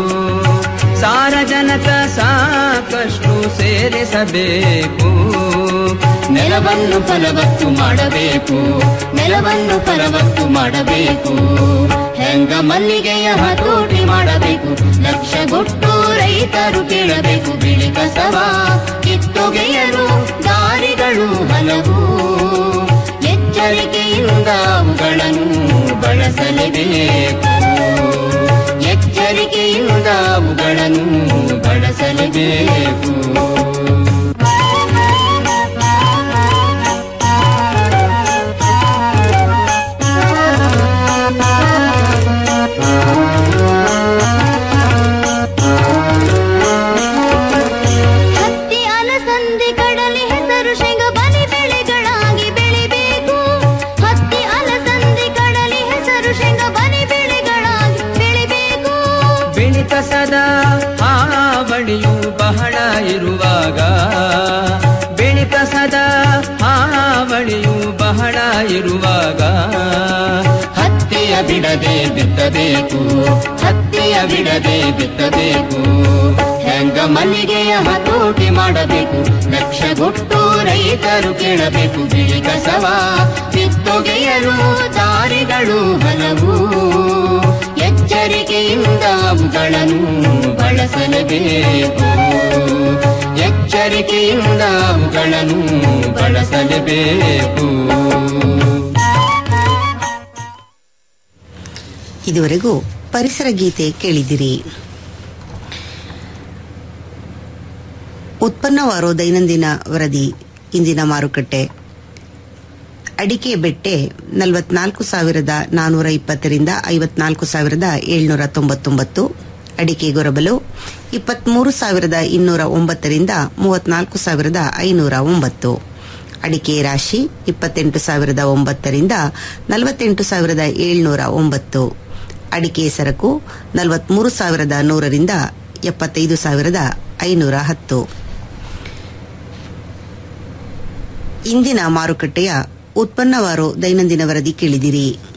Speaker 13: ಸಾರಜನಕ ಸಾಕಷ್ಟು ಸೇರಿಸಬೇಕು
Speaker 14: ನೆಲವನ್ನು ಫಲವತ್ತು ಮಾಡಬೇಕು ನೆಲವನ್ನು ಫಲವತ್ತು ಮಾಡಬೇಕು ಹೆಂಗ ಮಲ್ಲಿಗೆಯ ಹತೋಟಿ ಮಾಡಬೇಕು ಲಕ್ಷಗೊಟ್ಟು ರೈತರು ಕೇಳಬೇಕು ಬಿಳಿ ಕಸವ ಕಿತ್ತೊಗೆಯಲು ದಾರಿಗಳು ಹಲವು ಎಚ್ಚರಿಕೆಯಿಂದ ಅವುಗಳನ್ನು ಬಳಸಲೇಬೇಕು ಎಚ್ಚರಿಕೆಯಿಂದ ಅವುಗಳನ್ನು ಬಳಸಲೇಬೇಕು ಹತ್ತಿ ಅಲಸಂದಿ ಕಡಲೆ ಹೆಸರು ಶೇಂಗ ಬಲಿ ಬೆಳೆಗಳಾಗಿ ಬೆಳಿಬೇಕು ಹತ್ತಿ ಅಲಸಂದಿ ಕಡಲೆ ಹೆಸರು ಶೇಂಗ ಬಲಿ ಬೆಳೆಗಳಾಗಿ ಬೆಳಿಬೇಕು
Speaker 13: ಬಿಳಿ ಕಸದ ಹಾವಳಿಯು ಬಹಳ ಇರುವಾಗ ಬಿಳಿ ಕಸದ ಹಾವಳಿಯು ಬಹಳ ಇರುವಾಗ
Speaker 14: ಹತ್ತಿಯ ಬಿಡದೆ ಬಿತ್ತಬೇಕು ಹತ್ತಿಯ ಬಿಡದೆ ಬಿತ್ತಬೇಕು ಹೆಂಗ ಮಲ್ಲಿಗೆಯ ಹತೋಟಿ ಮಾಡಬೇಕು ಲಕ್ಷಗೊಟ್ಟು ರೈತರು ಕೇಳಬೇಕು ಬಿಳಿ ಕಸವ ಬಿತ್ತೊಗೆಯಲು ದಾರಿಗಳು ಹಲವು ಎಚ್ಚರಿಕೆಯಿಂದ ಅವುಗಳನ್ನು ಬಳಸಲೇಬೇಕು ಎಚ್ಚರಿಕೆಯಿಂದ ಅವುಗಳನ್ನು ಬಳಸಲೇಬೇಕು
Speaker 2: ಇದುವರೆಗೂ ಪರಿಸರ ಗೀತೆ ಕೇಳಿದಿರಿ ಉತ್ಪನ್ನ ವಾರೋ ದೈನಂದಿನ ವರದಿ ಇಂದಿನ ಮಾರುಕಟ್ಟೆ ಅಡಿಕೆ ಬೆಟ್ಟೆ ನಲವತ್ನಾಲ್ಕು ಸಾವಿರದ ನಾನೂರ ಇಪ್ಪತ್ತರಿಂದ ಐವತ್ನಾಲ್ಕು ಸಾವಿರದ ಏಳ್ನೂರ ತೊಂಬತ್ತೊಂಬತ್ತು ಅಡಿಕೆ ಗೊರಬಲು ಇಪ್ಪತ್ಮೂರು ಸಾವಿರದ ಇನ್ನೂರ ಒಂಬತ್ತರಿಂದ ಮೂವತ್ನಾಲ್ಕು ಸಾವಿರದ ಐನೂರ ಒಂಬತ್ತು ಅಡಿಕೆ ರಾಶಿ ಇಪ್ಪತ್ತೆಂಟು ಸಾವಿರದ ಒಂಬತ್ತರಿಂದ ನಲವತ್ತೆಂಟು ಸಾವಿರದ ಏಳ್ನೂರ ಒಂಬತ್ತು ಅಡಿಕೆ ಸರಕು ನಲವತ್ಮೂರು ಸಾವಿರದ ನೂರರಿಂದ ಎಪ್ಪತ್ತೈದು ಸಾವಿರದ ಐನೂರ ಹತ್ತು ಇಂದಿನ ಮಾರುಕಟ್ಟೆಯ ಉತ್ಪನ್ನವಾರು ದೈನಂದಿನ ವರದಿ ಕೇಳಿದಿರಿ